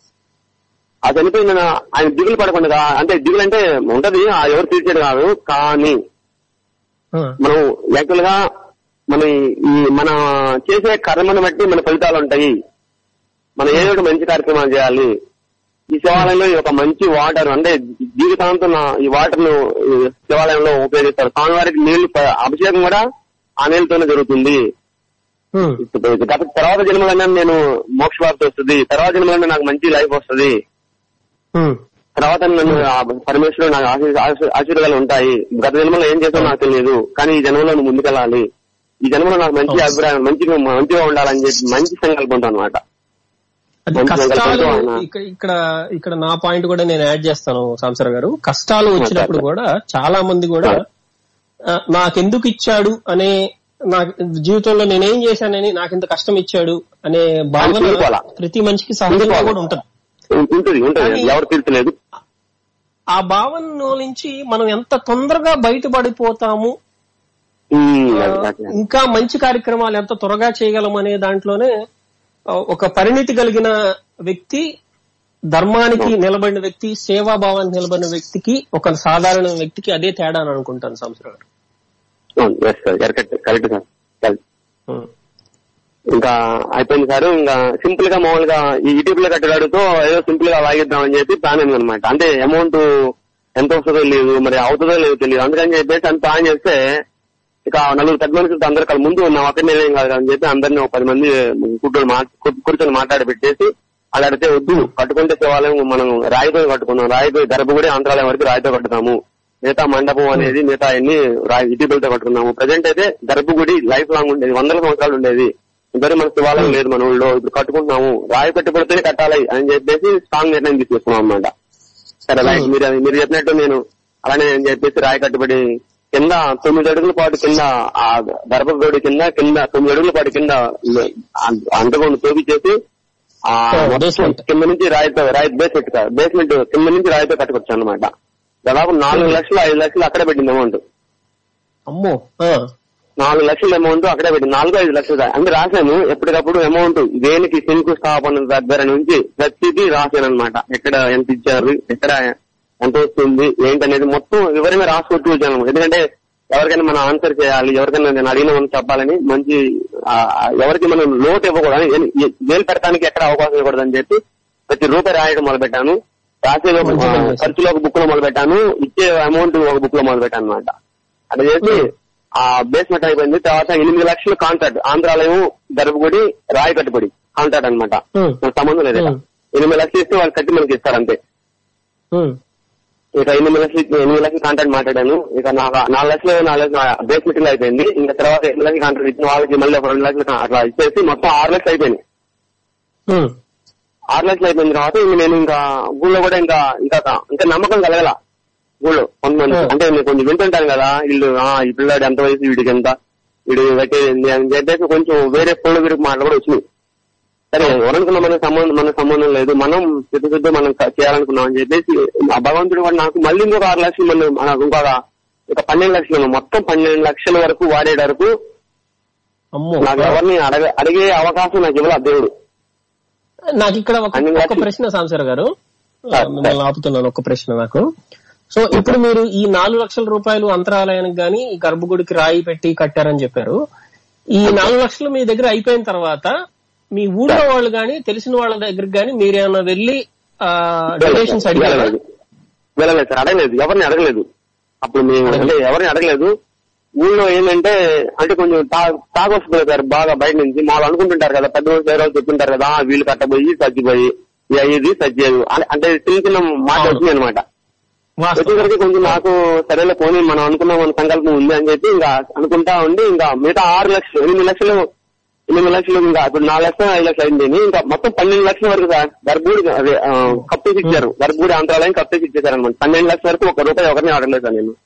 ఆ చనిపోయిన ఆయన దిగులు పడకుండా అంటే దిగులు అంటే ఉంటది ఆ ఎవరు తీర్చేది కాదు కానీ ఆ. మనం యాక్చువల్ గా మన ఈ మన చేసే కర్మను బట్టి మన ఫలితాలు ఉంటాయి మనం ఏదో ఒకటి మంచి కార్యక్రమాలు చేయాలి ఈ శివాలయంలో ఈ ఒక మంచి వాటర్ అంటే జీవితాంతం నా- ఈ వాటర్ ను ఈ శివాలయంలో ఉపయోగిస్తారు స్వామివారికి నీళ్లు ప- అభిషేకం కూడా ఆ నీళ్ళతోనే జరుగుతుంది ఉమ్. గత తర్వాత జన్మలన్నా నేను మోక్ష ప్రాప్తి వస్తుంది తర్వాత జన్మలన్నా నాకు మంచి లైఫ్ వస్తుంది ఉమ్. తర్వాత నన్ను ఆ పరమేశ్వరుడు నాకు ఆశీ- ఆశీ- ఆశీర్వాదాలు ఉంటాయి గత జన్మలో ఏం చేసావు నాకు తెలియదు కానీ ఈ జన్మలో నువ్వు ముందుకెళ్ళాలి ఈ జన్మలో నాకు మంచి అభిప్రాయం మంచిగా మంచిగా ఉండాలని చెప్పి మంచి సంకల్పంతో అనమాట అది మంచి కష్టాలు సంకల్పంతో ఆయన ఇక్కడ ఇక్కడ ఇక్కడ నా పాయింట్ కూడా నేను యాడ్ చేస్తాను సాంసర్ గారు కష్టాలు వచ్చినప్పుడు కూడా చాలా మంది కూడా ఆ, నాకెందుకు ఇచ్చాడు అనే నా జీవితంలో నేనేం చేశానని నాకింత కష్టం ఇచ్చాడు అనే భావన ఉండిపోవాలా. ప్రతి మనిషికి సహజంగా ఉండిపోవాలా. కూడా ఉంటది ఉంటుంది ఉంటుంది కానీ- ఎవరు తీర్చలేదు ఆ భావన నుంచి మనం ఎంత తొందరగా బయటపడిపోతాము ఉమ్, ఆ, exactly. ఇంకా మంచి కార్యక్రమాలు ఎంత త్వరగా చేయగలం అనే దాంట్లోనే ఆ, ఒక పరిణితి కలిగిన వ్యక్తి ధర్మానికి నిలబడిన వ్యక్తి సేవాభావానికి నిలబడిన వ్యక్తికి ఒక సాధారణ వ్యక్తికి అదే తేడా అని అనుకుంటాను సంవత్సరం గారు అవును, yes sir, correct correct sir correct. ఉం. ఇంకా అయిపోయింది సార్ ఇంకా సింపుల్ గా మామూలుగా ఈ ఇటీవల కట్టడాడుతో ఏదో సింపుల్ గా లాగిద్దాం అని చెప్పి ప్లాన్ అయింది అనమాట అంటే అమౌంట్ ఎంత వస్తుందో తెలియదు మరి అవుతుందో లేదో తెలియదు అందుకని చెప్పేసి అంత ప్లాన్ చేస్తే ఇక నలుగురు పెద్ద మనుషులతో అందరు కలిసి ముందు ఉన్నాం అక్కడ నేనేం కాదు అని చెప్పి అందరిని ఒక పది మంది కూర్చొని మా- కూ- కూర్చొని మాట్లాడి పెట్టేసి అలా అడిగితే వద్దు కట్టుకుంటే శివాలయం మనం రాయితో కట్టుకుందాం రాయితో గర్భగుడి అంతరాలయం వరకు రాయితో కట్టుతాము మిగతా మండపం అనేది మిగతా అన్ని రాయి ఇటీవలతో కట్టుకున్నాము ప్రజెంట్ అయితే గర్భగుడి లైఫ్ లాంగ్ ఉండేది వందల సంవత్సరాలు ఉండేది ఇద్దరు మన శివాలయం లేదు మన ఊళ్ళో ఇప్పుడు కట్టుకుంటున్నాము రాయి కట్టుబడితేనే కట్టాలి అని చెప్పేసి స్ట్రాంగ్ నిర్ణయం తీసుకున్నాం అన్నమాట సరే లైక్ మీరు మీరు చెప్పినట్టు నేను అలానే అని చెప్పేసి రాయి కట్టుబడి కింద తొమ్మిది అడుగుల పాటు కింద ఆ గర్భగుడి కింద కింద తొమ్మిది అడుగుల పాటు కింద అంటకుండా తోపిచ్చేసి ఆ Oh, మొత్తం basement. కింద నుంచి రాయితో రాయి బేస్మెంట్ బేస్మెంట్ కింద నుంచి రాయితో కట్టుకోవచ్చు అనమాట దాదాపు నాలుగు లక్షలు ఐదు లక్షలు అక్కడే పెట్టింది అమౌంట్ అమ్మో ఆ. నాలుగు లక్షల అమౌంట్ అక్కడే పెట్టి నాలుగు ఐదు లక్షలు దా- అంటే రాశాను ఎప్పటికప్పుడు అమౌంట్ దేనికి శంకుస్థాపన దగ్గర నుంచి ప్రతిదీ రాశాను అనమాట ఎక్కడ ఎంత ఇచ్చారు ఎక్కడ ఎంత వస్తుంది ఏంటనేది మొత్తం వివరంగా రాసుకుంటూ వచ్చాను ఎందుకంటే ఎవరికైనా మనం ఆన్సర్ చేయాలి ఎవరికైనా నేను అడిగిన మనం చెప్పాలని మంచి ఆ, ఆ, ఎవరికి మనం లోటు ఇవ్వకూడదు అని ఏ- వేలు పెట్టడానికి ఎక్కడ అవకాశం ఇవ్వకూడదు అని చెప్పి ప్రతి రూపాయి రాయడం మొదలు పెట్టాను రాసేది ఒక మంచి పని చేశారు. ఖర్చులో ఒక బుక్ లో మొదలు పెట్టాను ఇచ్చే అమౌంట్ ఒక బుక్ లో మొదలు పెట్టాను అనమాట అట్లా చేసి ఆ బేస్మెంట్ అయిపోయింది తర్వాత ఎనిమిది లక్షలు కాంట్రాక్ట్ ఆంధ్రాలయం గర్భగుడి రాయి కట్టుబడి కాంట్రాక్ట్ అనమాట Hmm. నాకు సంబంధం లేదు ఇక. Hmm. ఎనిమిది లక్షలు ఇస్తే వాళ్ళు కట్టి మనకి ఇస్తారు అంతే ఉం. ఇక ఎనిమిది లక్షలు ఎనిమిది లక్షలు కాంట్రాక్ట్ మాట్లాడాను ఇక నాకు నాలుగు లక్షలు నాలుగు లక్షలు బేస్మెంట్ లో అయిపోయింది ఇంకా తర్వాత ఎనిమిది లక్షలు కాంట్రాక్ట్ ఇచ్చిన వాళ్ళకి మళ్ళీ ఒక రెండు లక్షలు కా- అట్లా ఇచ్చేసి మొత్తం ఆరు లక్షలు అయిపోయింది ఉం. ఆరు లక్షలు అయిపోయిన తర్వాత ఇంక నేను ఇంకా ఊళ్ళో కూడా ఇంకా ఇంకా ఇంకా నమ్మకం కలగల ఊళ్ళో కొంతమంది Hmm. అంటే నేను కొంచెం వింటుంటాను కదా వీళ్ళు ఆ, ఈ పిల్లాడు ఎంత వయసు వీడికి ఎంత వీడు కట్టేది అని చెప్పేసి కొంచెం వేరే ఫోన్లో వీరికి మాటలు కూడా వచ్చినాయి సరే ఎవరనుకున్నా మన సంబంధం మన సంబంధం లేదు మనం సిద్ధ మనం క- చేయాలనుకున్నాం అని చెప్పేసి ఆ భగవంతుడు కూడా నాకు మళ్ళీ ఇంకొక ఆరు లక్షలు మళ్ళీ నాకు ఇంకొక ఒక పన్నెండు లక్షలు ఉన్నాయి. మొత్తం పన్నెండు లక్షల వరకు వాడే వరకు అమ్మో నాకు ఎవరిని అడగ అడిగే అవకాశం నాకు ఇవ్వాలి దేవుడు నాకు ఇక్కడ ఒక అన్ని ఒక లక్షలు. ప్రశ్న సాంసర్ గారు సార్, మిమ్మల్ని ఆపుతున్నాను ఒక ప్రశ్న నాకు సో ఇప్పుడు మీరు ఈ నాలుగు లక్షల రూపాయలు అంతరాలయానికి గాని ఈ గర్భగుడికి రాయి పెట్టి కట్టారని చెప్పారు ఈ నాలుగు లక్షలు మీ దగ్గర అయిపోయిన తర్వాత మీ ఊళ్ళో వాళ్ళు గాని తెలిసిన వాళ్ళ దగ్గరికి గాని మీరేమన్నా వెళ్ళి డొనేషన్స్ అడిగారా వెళ్ళలేదు వెళ్ళలేదు సార్ అడగలేదు ఎవరిని అడగలేదు అప్పుడు మేము అంటే ఎవరిని అడగలేదు ఊళ్ళో ఏంటంటే అంటే కొంచెం తా- తాగొస్తుంది సార్ బాగా బయట నుంచి వాళ్ళు అనుకుంటుంటారు కదా పెద్ద మనుషులు ఎవరో చెప్తుంటారు కదా "ఆ, వీళ్ళు కట్టబోయి చచ్చిపోయి ఇది అయ్యేది చచ్చేది అని- అంటే చిన్న చిన్న మాట అవును. వచ్చింది అనమాట వాస్తవం. వచ్చేసరికి కొంచెం నాకు సరేలే పోనీ మనం అనుకున్న మన సంకల్పం ఉంది అని చెప్పి ఇంకా అనుకుంటా ఉండి ఇంకా మిగతా ఆరు లక్షలు ఎనిమిది లక్షలు ఎనిమిది లక్షలు ఇంకా ఇప్పుడు నాలుగు లక్షలు ఐదు లక్షలు అయింది ఇంకా మొత్తం పన్నెండు లక్షల వరకు సార్ గర్భూడి అదే ఆ, కప్పేసి ఇచ్చారు గర్భూడి అంతరాలయం కప్పేసి ఇచ్చేసారు అనమాట పన్నెండు లక్షల వరకు ఒక రూపాయి ఎవరిని అడగలేదు సార్ నేను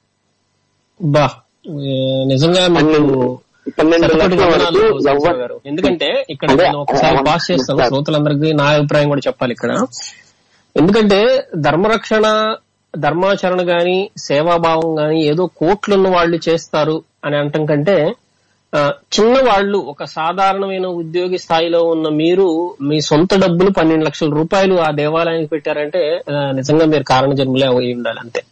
బా ఏ, నిజంగా మీకు పన్నెండు పన్నెండు శతకోటి లక్షల వందనాలు వరకు సంజయ్ ఎవ్వరు గారు. ఎందుకంటే ఇక్కడ అదే, నేను ఒకసారి అదే, పాస్ చేస్తాను సార్. శ్రోతలందరికీ నా అభిప్రాయం కూడా చెప్పాలి ఇక్కడ ఎందుకంటే ధర్మరక్షణ ధర్మాచరణ గాని సేవాభావం గాని ఏదో కోట్లున్న వాళ్ళు చేస్తారు అని అంటం కంటే ఆ, చిన్న వాళ్ళు ఒక సాధారణమైన ఉద్యోగి స్థాయిలో ఉన్న మీరు మీ సొంత డబ్బులు పన్నెండు లక్షల రూపాయలు ఆ దేవాలయానికి పెట్టారంటే ఆ, నిజంగా మీరు కారణ జన్మలే అయి ఉండాలి అంతే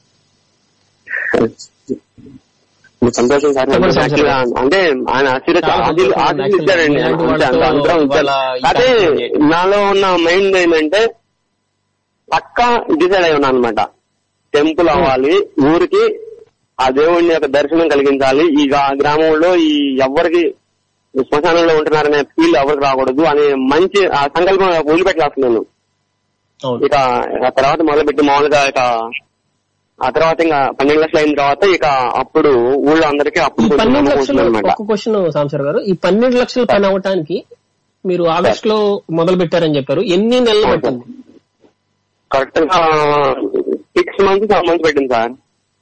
ఇది సంతోషం సార్ చెప్పండి సార్, Actually, అంటే ఆయన ఆశీర్వాద చాలా ఆశీర్- సంతోషం. ఆశీర్వాద Actually, ఇచ్చారండి ఇలాంటి అంతే, వాళ్ళతో అందరం ఇచ్చారు ఇవాళ ఈ అదే కార్యక్రమం చేయడం. నాలో ఉన్న మైండ్ ఏంటంటే పక్కా డిసైడ్ అయి ఉన్నాను అనమాట టెంపుల్ అవ్వాలి ఊరికి ఆ దేవుడిని యొక్క దర్శనం కలిగించాలి ఈ గా- గ్రామంలో ఈ ఎవ్వరికి శ్మశానంలో ఉంటున్నారనే ఫీల్ ఎవరికి రాకూడదు అనే మంచి ఆ సంకల్పం వదిలిపెట్టలేస్తున్నాను అవును ఇక ఆ తర్వాత మొదలుపెట్టి మామూలుగా ఇక ఆ తర్వాత ఇంకా పన్నెండు లక్షలు అయిన తర్వాత ఇక అప్పుడు ఊళ్ళో అందరికీ ఈ అప్పుడు పన్నెండు లక్షలు అనమాట ఒక క్వశ్చన్ సాంసర్ గారు ఈ పన్నెండు లక్షల పని అవటానికి మీరు ఆగస్ట్ లో మొదలు పెట్టారని చెప్పారు ఎన్ని నెలలు అవును. పట్టింది కరెక్ట్ గా సిక్స్ మంత్స్ సెవెన్ మంత్స్ పెట్టింది సార్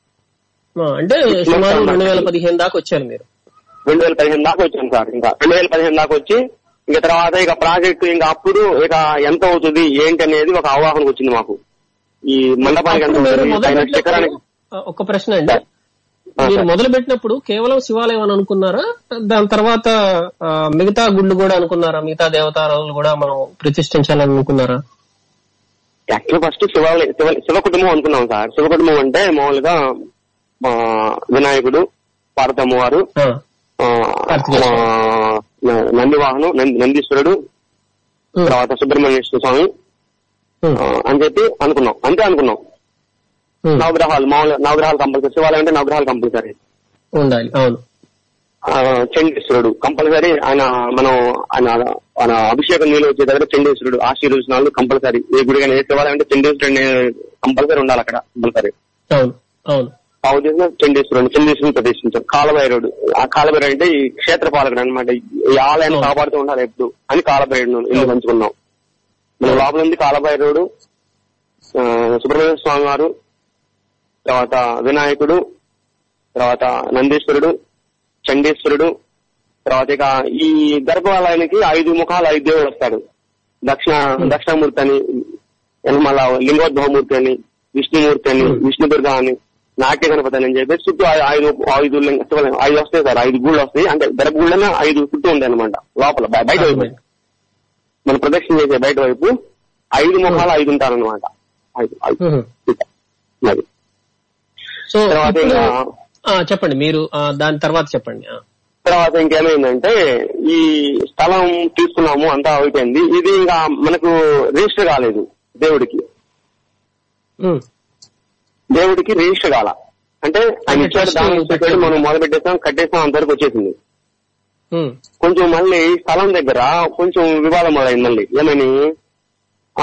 ఆ, అంటే సుమారు రెండు వేల పదిహేను దాకా వచ్చారు మీరు రెండు వేల పదిహేను దాకా వచ్చాను సార్ ఇంకా రెండు వేల పదిహేను దాకా వచ్చి ఇంకా తర్వాత ఇక ప్రాజెక్ట్ ఇంకా అప్పుడు ఇక ఎంత అవుతుంది ఏంటి అనేది ఒక అవగాహనకు వచ్చింది మాకు ఈ మండపానికి ఎంత అప్పుడు మీరు అవుతుంది మొదలు పైన పెట్టినప్పుడు శిఖరానికి ఆ, ఒక ప్రశ్న అండి ఆ, మీరు సార్. మొదలు పెట్టినప్పుడు కేవలం శివాలయం అని అనుకున్నారా దాని తర్వాత ఆ, మిగతా గుళ్ళు కూడా అనుకున్నారా మిగతా దేవతారాలు కూడా మనం ప్రతిష్ఠించాలని అనుకున్నారా యాక్చువల్ ఫస్ట్ శివాలయ శివ శివ కుటుంబం అనుకున్నాం సార్ శివ కుటుంబం అంటే మామూలుగా ఆ, వినాయకుడు పార్వతమ్మ వారు ఆ, ఆ, కార్తీకేశ్వరుడు. ఆ, నంది వాహనం నంది- నందీశ్వరుడు ఉమ్, తర్వాత సుబ్రహ్మణ్యేశ్వర స్వామి ఉమ్, ఆ, అని చెప్పి అనుకున్నాం అంతే అనుకున్నాం ఉమ్, నవగ్రహాలు మామూలు నవగ్రహాలు కంపల్సరీ శివాలయం అంటే నవగ్రహాలు కంపల్సరీ ఉండాలి అవును ఆ, చండీశ్వరుడు కంపల్సరీ ఆయన మనం ఆయన ఆయన అభిషేకం నీళ్ళు వచ్చే దగ్గర చండీశ్వరుడు ఆశీర్వచనాలు కంపల్సరీ ఏ గుడి కానీ ఏ శివాలయం అంటే చండీశ్వరుడు కంపల్సరీ ఉండాలి అక్కడ కంపల్సరీ అవును అవును ఆ ఉద్దేశంలో చండీశ్వరుడు చండీశ్వరుని ప్రతిష్ఠించాం కాలభైరుడు ఆ కాలభైరుడు అంటే ఈ క్షేత్ర పాలకుడు అనమాట ఈ ఆలయాన్ని అవును. కాపాడుతూ ఉండాలి ఎప్పుడు అని కాలభైరుడు ఇల్లు పంచుకున్నాం మన లోపల ఉంది కాలభైరవుడు ఆ, సుబ్రహ్మణ్య స్వామి వారు తర్వాత వినాయకుడు తర్వాత నందీశ్వరుడు చండీశ్వరుడు తర్వాత ఇక ఈ గర్భాలయానికి ఐదు ముఖాలు ఐదు దేవుడు వస్తాడు దక్షిణ దక్షిణామూర్తి అని మళ్ళా లింగోద్భవమూర్తి అని విష్ణుమూర్తి అని విష్ణుదుర్గ అని నాట్య గణపతి అని చెప్పి చుట్టూ ఐ- ఐదు ఐదు లింగ శివలింగం ఐదు వస్తాయి సార్ ఐదు గుళ్ళు వస్తాయి అంటే గర్భగుళ్ళనే ఐదు చుట్టూ ఉంటాయి అనమాట లోపల బయ- బయట వైపు మనం ప్రదక్షిణ చేసే బయట వైపు ఐదు ముఖాలు ఐదు ఉంటారనమాట ఐదు ఐదు ఉహు. అది సో తర్వాత ఇప్పుడు ఇంకా- ఆ, చెప్పండి మీరు ఆ, దాని తర్వాత చెప్పండి ఆ. తర్వాత ఇంకేమైందంటే ఈ స్థలం తీసుకున్నాము అంతా అయిపోయింది ఇది ఇంకా మనకు రిజిస్టర్ కాలేదు దేవుడికి ఉమ్, దేవుడికి రిజిస్టర్ కాల అంటే ఆయన అంటే ఇచ్చాడు trust దాని ఇచ్చాడు పెట్టాడు. మనం మొదలు పెట్టేస్తాం కట్టేస్తాం అంతవరకు వచ్చేసింది ఉమ్, కొంచెం మళ్ళీ స్థలం దగ్గర కొంచెం వివాదం మొదలైంది మళ్ళీ ఏమని ఆ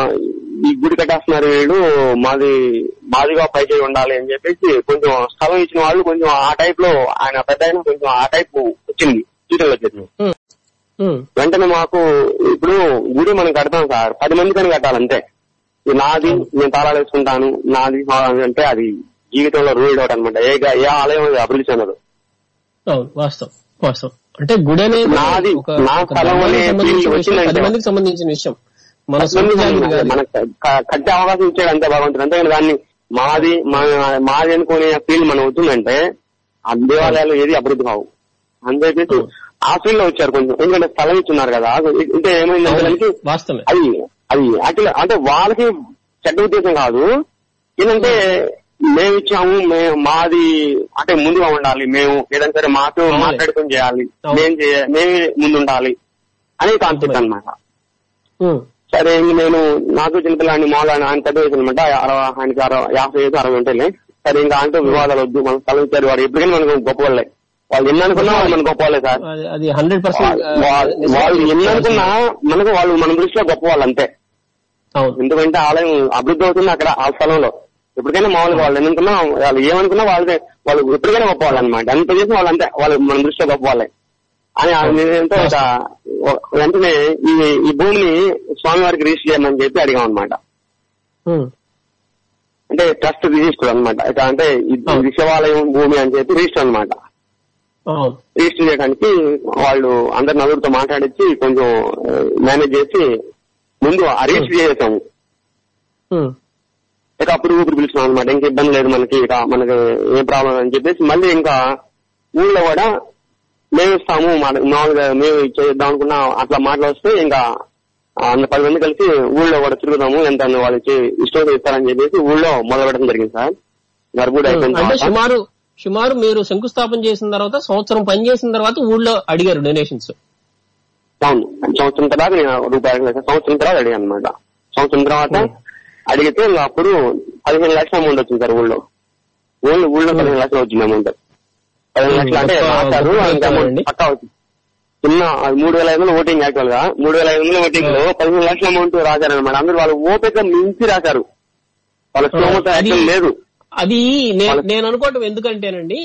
ఈ గుడి కట్టేస్తున్నారు వీళ్ళు మాది మాదిగా పైకి ఉండాలి అని చెప్పేసి కొంచెం స్థలం ఇచ్చిన వాళ్ళు కొంచెం ఆ టైప్ లో ఆయన పెద్ద ఆయన కొంచెం ఆ టైప్ వచ్చింది సూచనలు వచ్చేసింది ఉమ్, ఉమ్, వెంటనే మాకు ఇప్పుడు గుడి మనం కడతాం సార్ పది మంది పని కట్టాలంతే ఇది నాది నేను తాళాలు వేసుకుంటాను నాది నాది అంటే అది జీవితంలో రూల్డ్ అవుట్ అనమాట ఏ గా- ఏ ఆలయం అది అభివృద్ధి చెందదు అవును వాస్తవం వాస్తవం అంటే గుడి అనేది నాది, ఒక నా ఒక స్థలం ధర్మానికి అనే సంబంధించిన ఫీల్ విషయం, వచ్చిందంటే- పది మందికి సంబంధించిన విషయం మన పది సొంత మంది జాగిరి పని కాదు. మనకు క- కట్టే అవకాశం ఇచ్చాడు అంతే భగవంతుడు అంతేగాని దాన్ని మాది మా- మాది అనుకునే ఫీల్ మనం అవుతుందంటే ఆ దేవాలయాలు ఏది అభివృద్ధి కావు అని చెప్పేసి ఆ ఫీల్ లో వచ్చారు కొంచెం ఎందుకంటే స్థలం ఇచ్చున్నారు కదా అంటే ఏమైందంటే దానికి వాస్తవమే అది అది యాక్చువల్ అంటే వాళ్ళకి చెడ్డ ఉద్దేశం కాదు ఏంటంటే మేము ఇచ్చాము మేము మాది అంటే ముందుగా ఉండాలి మేము ఏదైనా సరే మాతో అవునులే. మాట్లాడుకొని చేయాలి అవును. మేము చేయ మేమే ముందు ఉండాలి అనే కాన్సెప్ట్ అన్నమాట ఉమ్, సరే ఇంక నేను నాకు చిన్నపిల్లాడిని మామూలు ఆయన ఆయన పెద్ద వయసు అనమాట అరవై ఆయనకి అరవై యాభై ఐదు అరవై ఉంటాయి సరే ఇంకా ఆయనతో వివాదాలు వద్దు మనం స్థలం ఇచ్చారు వాడు ఎప్పటికైనా మనకు గొప్ప వాళ్ళే వాళ్ళు ఎన్ని అనుకున్నా వాళ్ళు మనకు గొప్ప వాళ్ళే సార్ అది- అది హండ్రెడ్ పర్సెంట్ వాళ్ళు వాళ్ళు ఎన్ని అనుకున్నా మనకు వాళ్ళు మన దృష్టిలో గొప్ప వాళ్ళు అంతే అవును ఎందుకంటే ఆలయం అభివృద్ధి అవుతుంది అక్కడ ఆ స్థలంలో ఎప్పటికైనా మామూలుగా వాళ్ళు ఎన్నుకున్నా వాళ్ళు ఏమనుకున్నా వాళ్ళదే వాళ్ళు ఎప్పటికైనా గొప్ప వాళ్ళు అనమాట అంత చేసిన వాళ్ళు అంతే వాళ్ళు మన దృష్టిలో గొప్ప వాళ్ళే అని ఆ నిర్ణయంతో ఒక ఒక- వెంటనే ఈ ఈ భూమిని స్వామివారికి రిజిస్టర్ చేయమని చెప్పి అడిగాం అనమాట ఉమ్, అంటే ట్రస్ట్ రిజిస్టర్ అనమాట అంటే ఇది ఇది శివాలయం భూమి అని చెప్పి రిజిస్టర్ అనమాట అవును రిజిస్టర్ చేయడానికి వాళ్ళు అందరి నలుగురితో మాట్లాడించి కొంచెం మేనేజ్ చేసి ముందు ఆ రిజిస్టర్ చేసాము ఉమ్, ఇక అప్పుడు ఊపిరి పిలుచున్నాం అనమాట ఇంకా ఇబ్బంది లేదు మనకి ఇక మనకి ఏ ప్రాబ్లం అని చెప్పేసి మళ్ళీ ఇంకా ఊళ్ళో కూడా మేము ఇస్తాము మా- మామూలుగా మేము చేద్దాం అనుకున్నా అట్లా మాటలు వస్తే ఇంకా ఆ, అంత పది మంది కలిసి ఊళ్ళో కూడా తిరుగుదాము ఎంత అని వాళ్ళకి ఇష్టం ఇస్తారని చెప్పేసి ఊళ్ళో మొదలు పెట్టడం జరిగింది సార్ గర్భుడు అయిపోయిన అంటే తర్వాత సుమారు సుమారు మీరు శంకుస్థాపన చేసిన తర్వాత సంవత్సరం పని చేసిన తర్వాత ఊళ్ళో అడిగారు డొనేషన్స్ అవును సంవత్సరం తర్వాత నేను రూపాయలు లెక్క సంవత్సరం తర్వాత అడిగాను అనమాట సంవత్సరం తర్వాత అడిగితే ఇంకా అప్పుడు పదిహేను లక్షల అమౌంట్ వచ్చింది సార్ ఊళ్ళో ఊళ్ళో ఊళ్ళో పదిహేను లక్షలు వచ్చింది అమౌంట్ పదిహేను లక్షలు అంటే గొప్ప- రాశారు గొప్ప ఇంకా విషయం అమౌంట్ అండి. పక్కా వచ్చింది చిన్న అది మూడు వేల ఐదు వందలు ఓటింగ్ యాక్చువల్ గా మూడు వేల ఐదు వందల ఓటింగ్ లో పదిహేను లక్షల అమౌంట్ రాశారనమాట అందరూ వాళ్ళు ఓపిక మించి రాశారు వాళ్ళ స్తోమత అది- యాక్చువల్ లేదు అది నే- వాళ్ళ- నేను అనుకోవటం ఎందుకంటేనండి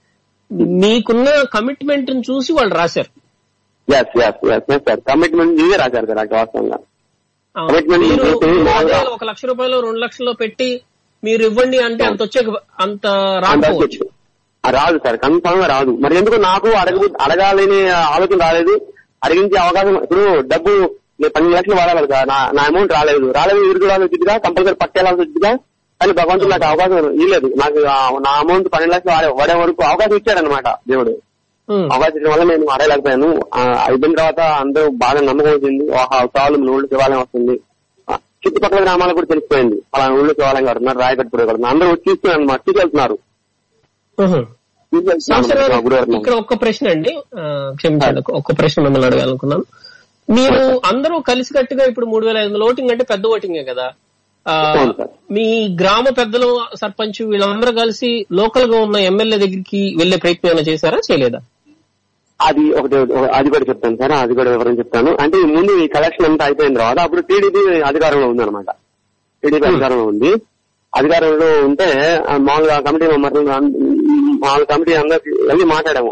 మీకున్న కమిట్మెంట్ చూసి వాళ్ళు రాశారు yes yes yes yes sir commitment ఇదే రాశారు సార్ అక్కడ వాస్తవంగా ఆ, Commitment మీరు చూసి మీరు మామూలుగా- అదే ఒక లక్ష రూపాయలు రెండు లక్షలు పెట్టి మీరు ఇవ్వండి అంటే అంత వచ్చే అంత అంతా రాకపోవచ్చు చెప్పు. ఆ, రాదు సార్ కన్ఫామ్ గా రాదు మరి ఎందుకు నాకు అడగ అడగాలని ఆలోచన రాలేదు అడిగించే అవకాశం ఇప్పుడు డబ్బు నేను పన్నెండు లక్షలు వాడాలి సార్ నా నా అమౌంట్ రాలేదు రాలేదు ఇరుగు రావాలి వచ్చిందిగా కంపల్సరీ పట్టేయాల్సి వచ్చిందిగా కానీ భగవంతుడు నాకు అవకాశం ఇవ్వలేదు నాకు ఆ- నా అమౌంట్ పన్నెండు లక్షలు వాడే వాడే వరకు అవకాశం ఇచ్చాడనమాట దేవుడు ఉమ్, అవకాశం ఇచ్చడం వల్ల నేను అడగలేకపోయాను ఆ, అయిపోయిన తర్వాత అందరూ బాగా నమ్మకం వచ్చింది ఆహా చాలు మన ఊళ్ళో శివాలయం వస్తుంది ఆ, చుట్టుపక్కల గ్రామాలకు కూడా తెలిసిపోయింది అలా ఊళ్ళో శివాలయం కడుతున్నారు రాయకట్టుపూడి కడుతున్నారు అందరూ వచ్చి చూస్తున్నారు అనమాట తీసుకెళ్తున్నారు ఉహు. తీసుకెళ్తున్నారు మాస్టర్ గారు, మా గురువారం ఇక్కడ ఒక్క ప్రశ్న అండి ఆ, క్షమించండి ఒక్క- ఒక్క ప్రశ్న మిమ్మల్ని అడగాలనుకున్నాను మీరు అందరూ కలిసికట్టుగా ఇప్పుడు మూడు వేల ఐదు వందల ఓటింగ్ అంటే పెద్ద ఓటింగే కదా ఆ, అవును సార్. మీ గ్రామ పెద్దలు సర్పంచ్ వీళ్ళందరూ కలిసి లోకల్ గా ఉన్న ఎమ్మెల్యే దగ్గరికి వెళ్లే ప్రయత్నం ఏమైనా చేశారా చేయలేదా అది ఒకటి ఒక- అది కూడా చెప్తాను సార్ అది కూడా వివరం చెప్తాను అంటే ఈ ముందు ఈ కలెక్షన్ అంతా అయిపోయిన తర్వాత అప్పుడు టీడీపీ అధికారంలో ఉంది అనమాట టీడీపీ అధికారంలో ఉంది అధికారంలో ఉంటే ఆ మామూలుగా కమిటీ మెంబర్లు అన్- మామూలు కమిటీ అందరికి వెళ్ళి మాట్లాడాము